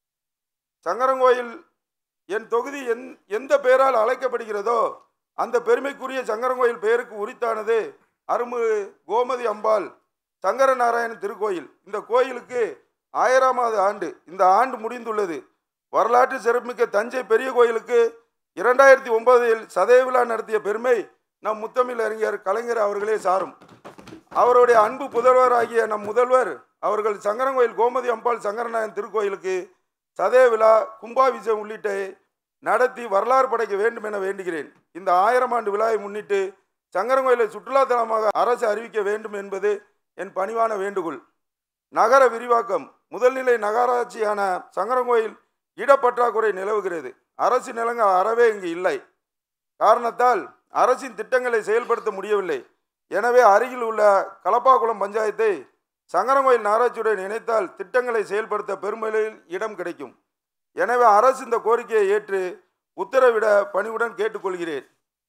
Speaker 13: சங்கரங்கோயில் என் தொகுதி எந் எந்த பெயரால் அழைக்கப்படுகிறதோ அந்த பெருமைக்குரிய சங்கரங்கோயில் பெயருக்கு உரித்தானது அருமு கோமதி அம்பாள் சங்கர நாராயணன் திருக்கோயில் இந்த கோயிலுக்கு ஆயிரமாவது ஆண்டு இந்த ஆண்டு முடிந்துள்ளது வரலாற்று சிறப்புமிக்க தஞ்சை பெரிய கோயிலுக்கு இரண்டாயிரத்தி ஒன்பதில் சதய விழா நடத்திய பெருமை நம் முத்தமிழ் அறிஞர் கலைஞர் அவர்களே சாரும் அவருடைய அன்பு புதல்வராகிய நம் முதல்வர் அவர்கள் சங்கரங்கோயில் கோமதி அம்பாள் சங்கரநாயன் திருக்கோயிலுக்கு சதய விழா கும்பாபிஷேகம் உள்ளிட்ட நடத்தி வரலாறு படைக்க வேண்டும் என வேண்டுகிறேன் இந்த ஆயிரம் ஆண்டு விழாவை முன்னிட்டு சங்கரங்கோயிலை சுற்றுலாத்தலமாக அரசு அறிவிக்க வேண்டும் என்பது என் பணிவான வேண்டுகோள் நகர விரிவாக்கம் முதல்நிலை நகராட்சியான சங்கரங்கோயில் இடப்பற்றாக்குறை நிலவுகிறது அரசு நிலங்கள் அறவே இங்கு இல்லை காரணத்தால் அரசின் திட்டங்களை செயல்படுத்த முடியவில்லை எனவே அருகில் உள்ள கலப்பாக்குளம் பஞ்சாயத்தை சங்கரங்கோயில் நகராட்சியுடன் இணைத்தால் திட்டங்களை செயல்படுத்த பெருமளவில் இடம் கிடைக்கும் எனவே அரசு இந்த கோரிக்கையை ஏற்று உத்தரவிட பணிவுடன் கேட்டுக்கொள்கிறேன்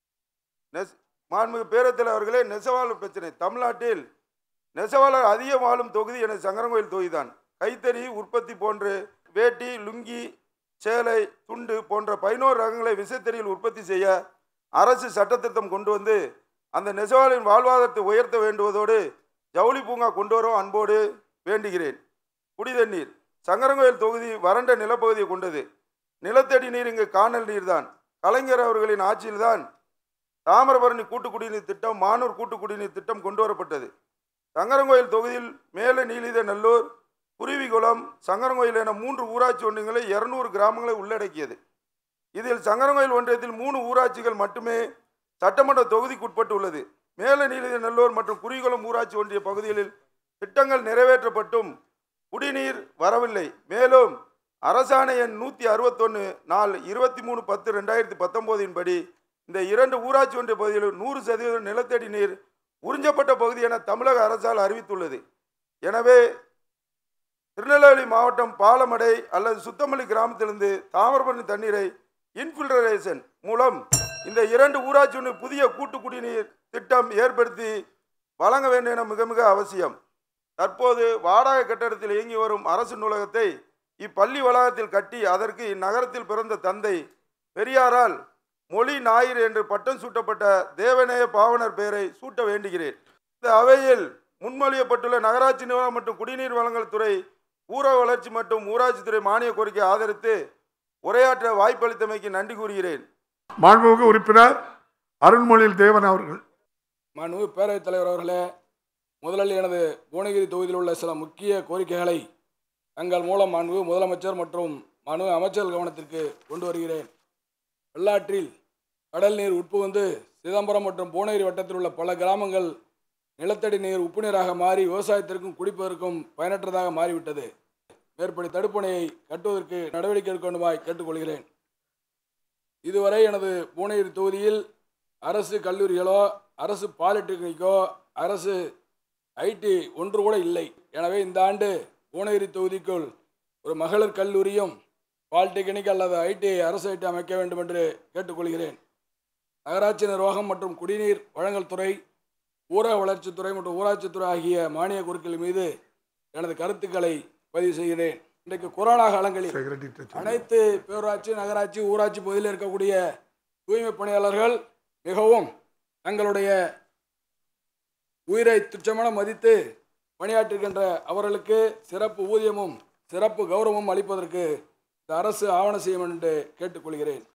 Speaker 13: நெஸ் மாண்புமிகு பேரத்தில் அவர்களே நெசவாளர் பிரச்சனை தமிழ்நாட்டில் நெசவாளர் அதிகம் வாழும் தொகுதி எனது சங்கரங்கோயில் தொகுதிதான் கைத்தறி உற்பத்தி போன்று வேட்டி லுங்கி சேலை துண்டு போன்ற பதினோரு ரகங்களை விசைத்தறியில் உற்பத்தி செய்ய அரசு சட்டத்திட்டம் கொண்டு வந்து அந்த நெசவாளின் வாழ்வாதாரத்தை உயர்த்த வேண்டுவதோடு ஜவுளி பூங்கா கொண்டு வரும் அன்போடு வேண்டுகிறேன் குடிதண்ணீர் சங்கரங்கோயில் தொகுதி வறண்ட நிலப்பகுதியை கொண்டது நிலத்தடி நீர் இங்கு காணல் நீர்தான் கலைஞர் அவர்களின் ஆட்சியில்தான் தாமிரபரணி கூட்டு குடிநீர் திட்டம் மானூர் கூட்டு குடிநீர் திட்டம் கொண்டு வரப்பட்டது சங்கரங்கோயில் தொகுதியில் மேல நீலித நல்லூர் குருவிகுளம் சங்கரங்கோயில் என மூன்று ஊராட்சி ஒன்றியங்களை இருநூறு கிராமங்களை உள்ளடக்கியது இதில் சங்கரங்கோயில் ஒன்றியத்தில் மூணு ஊராட்சிகள் மட்டுமே சட்டமன்ற தொகுதிக்குட்பட்டு உள்ளது மேல நீலித நல்லூர் மற்றும் குருவிகுளம் ஊராட்சி ஒன்றிய பகுதிகளில் திட்டங்கள் நிறைவேற்றப்பட்டும் குடிநீர் வரவில்லை மேலும் அரசாணை எண் நூற்றி அறுபத்தொன்று நாள் இருபத்தி மூணு பத்து ரெண்டாயிரத்தி பத்தொம்போதின் படி இந்த இரண்டு ஊராட்சி ஒன்றிய பகுதிகளில் நூறு சதவீதம் நிலத்தடி நீர் உறிஞ்சப்பட்ட பகுதி என தமிழக அரசால் அறிவித்துள்ளது எனவே திருநெல்வேலி மாவட்டம் பாலமடை அல்லது சுத்தமல்லி கிராமத்திலிருந்து தாமிரபரணி தண்ணீரை இன்ஃபில்ட்ரேஷன் மூலம் இந்த இரண்டு ஊராட்சி ஒன்றிய புதிய கூட்டு குடிநீர் திட்டம் ஏற்படுத்தி வழங்க வேண்டும் என மிக மிக அவசியம் தற்போது வாடகை கட்டடத்தில் இயங்கி வரும் அரசு நூலகத்தை இப்பள்ளி வளாகத்தில் கட்டி அதற்கு இந்நகரத்தில் பிறந்த தந்தை பெரியாரால் மொழி ஞாயிறு என்று பட்டம் சூட்டப்பட்ட தேவநேய பாவனர் பெயரை சூட்ட வேண்டுகிறேன் இந்த அவையில் முன்மொழியப்பட்டுள்ள நகராட்சி நிர்வாகம் மற்றும் குடிநீர் வழங்கல் துறை ஊரக வளர்ச்சி மற்றும் ஊராட்சித்துறை மானிய கோரிக்கை ஆதரித்து உரையாற்ற வாய்ப்பளித்தமைக்கு நன்றி கூறுகிறேன்
Speaker 1: மாண்புமிகு உறுப்பினர் அருண்மொழியில் தேவன் அவர்கள்
Speaker 14: மாண்புமிகு பேரவைத் தலைவர் அவர்களே முதலில் எனது புவனகிரி தொகுதியில் உள்ள சில முக்கிய கோரிக்கைகளை தங்கள் மூலம் மாண்புமிகு முதலமைச்சர் மற்றும் மாண்புமிகு அமைச்சர் கவனத்திற்கு கொண்டு வருகிறேன் வெள்ளாற்றில் கடல் நீர் உட்புகுந்து சிதம்பரம் மற்றும் புவனகிரி வட்டத்தில் உள்ள பல கிராமங்கள் நிலத்தடி நீர் உப்பு நீராக மாறி விவசாயத்திற்கும் குடிப்பதற்கும் பயனற்றதாக மாறிவிட்டது மேற்படி தடுப்பணையை கட்டுவதற்கு நடவடிக்கை எடுக்க வேண்டுமாய் கேட்டுக்கொள்கிறேன் இதுவரை எனது புவனகிரி தொகுதியில் அரசு கல்லூரிகளோ அரசு பாலிடெக்னிக்கோ அரசு ஐடி ஒன்று கூட இல்லை எனவே இந்த ஆண்டு புவனகிரி தொகுதிக்குள் ஒரு மகளிர் கல்லூரியும் பாலிடெக்னிக் அல்லது ஐடி அரசு ஐடி அமைக்க வேண்டும் என்று கேட்டுக்கொள்கிறேன் நகராட்சி நிர்வாகம் மற்றும் குடிநீர் வழங்கல் துறை ஊரக வளர்ச்சித்துறை மற்றும் ஊராட்சித்துறை ஆகிய மானிய குறுக்கள் மீது எனது கருத்துக்களை பதிவு செய்கிறேன் இன்றைக்கு கொரோனா காலங்களில் அனைத்து பேரூராட்சி நகராட்சி ஊராட்சி பகுதியில் இருக்கக்கூடிய தூய்மை பணியாளர்கள் மிகவும் தங்களுடைய உயிரை துச்சமென மதித்து பணியாற்றுகின்ற அவர்களுக்கு சிறப்பு ஊதியமும் சிறப்பு கௌரவமும் அளிப்பதற்கு இந்த அரசு ஆவண செய்யும் என்று கேட்டுக்கொள்கிறேன்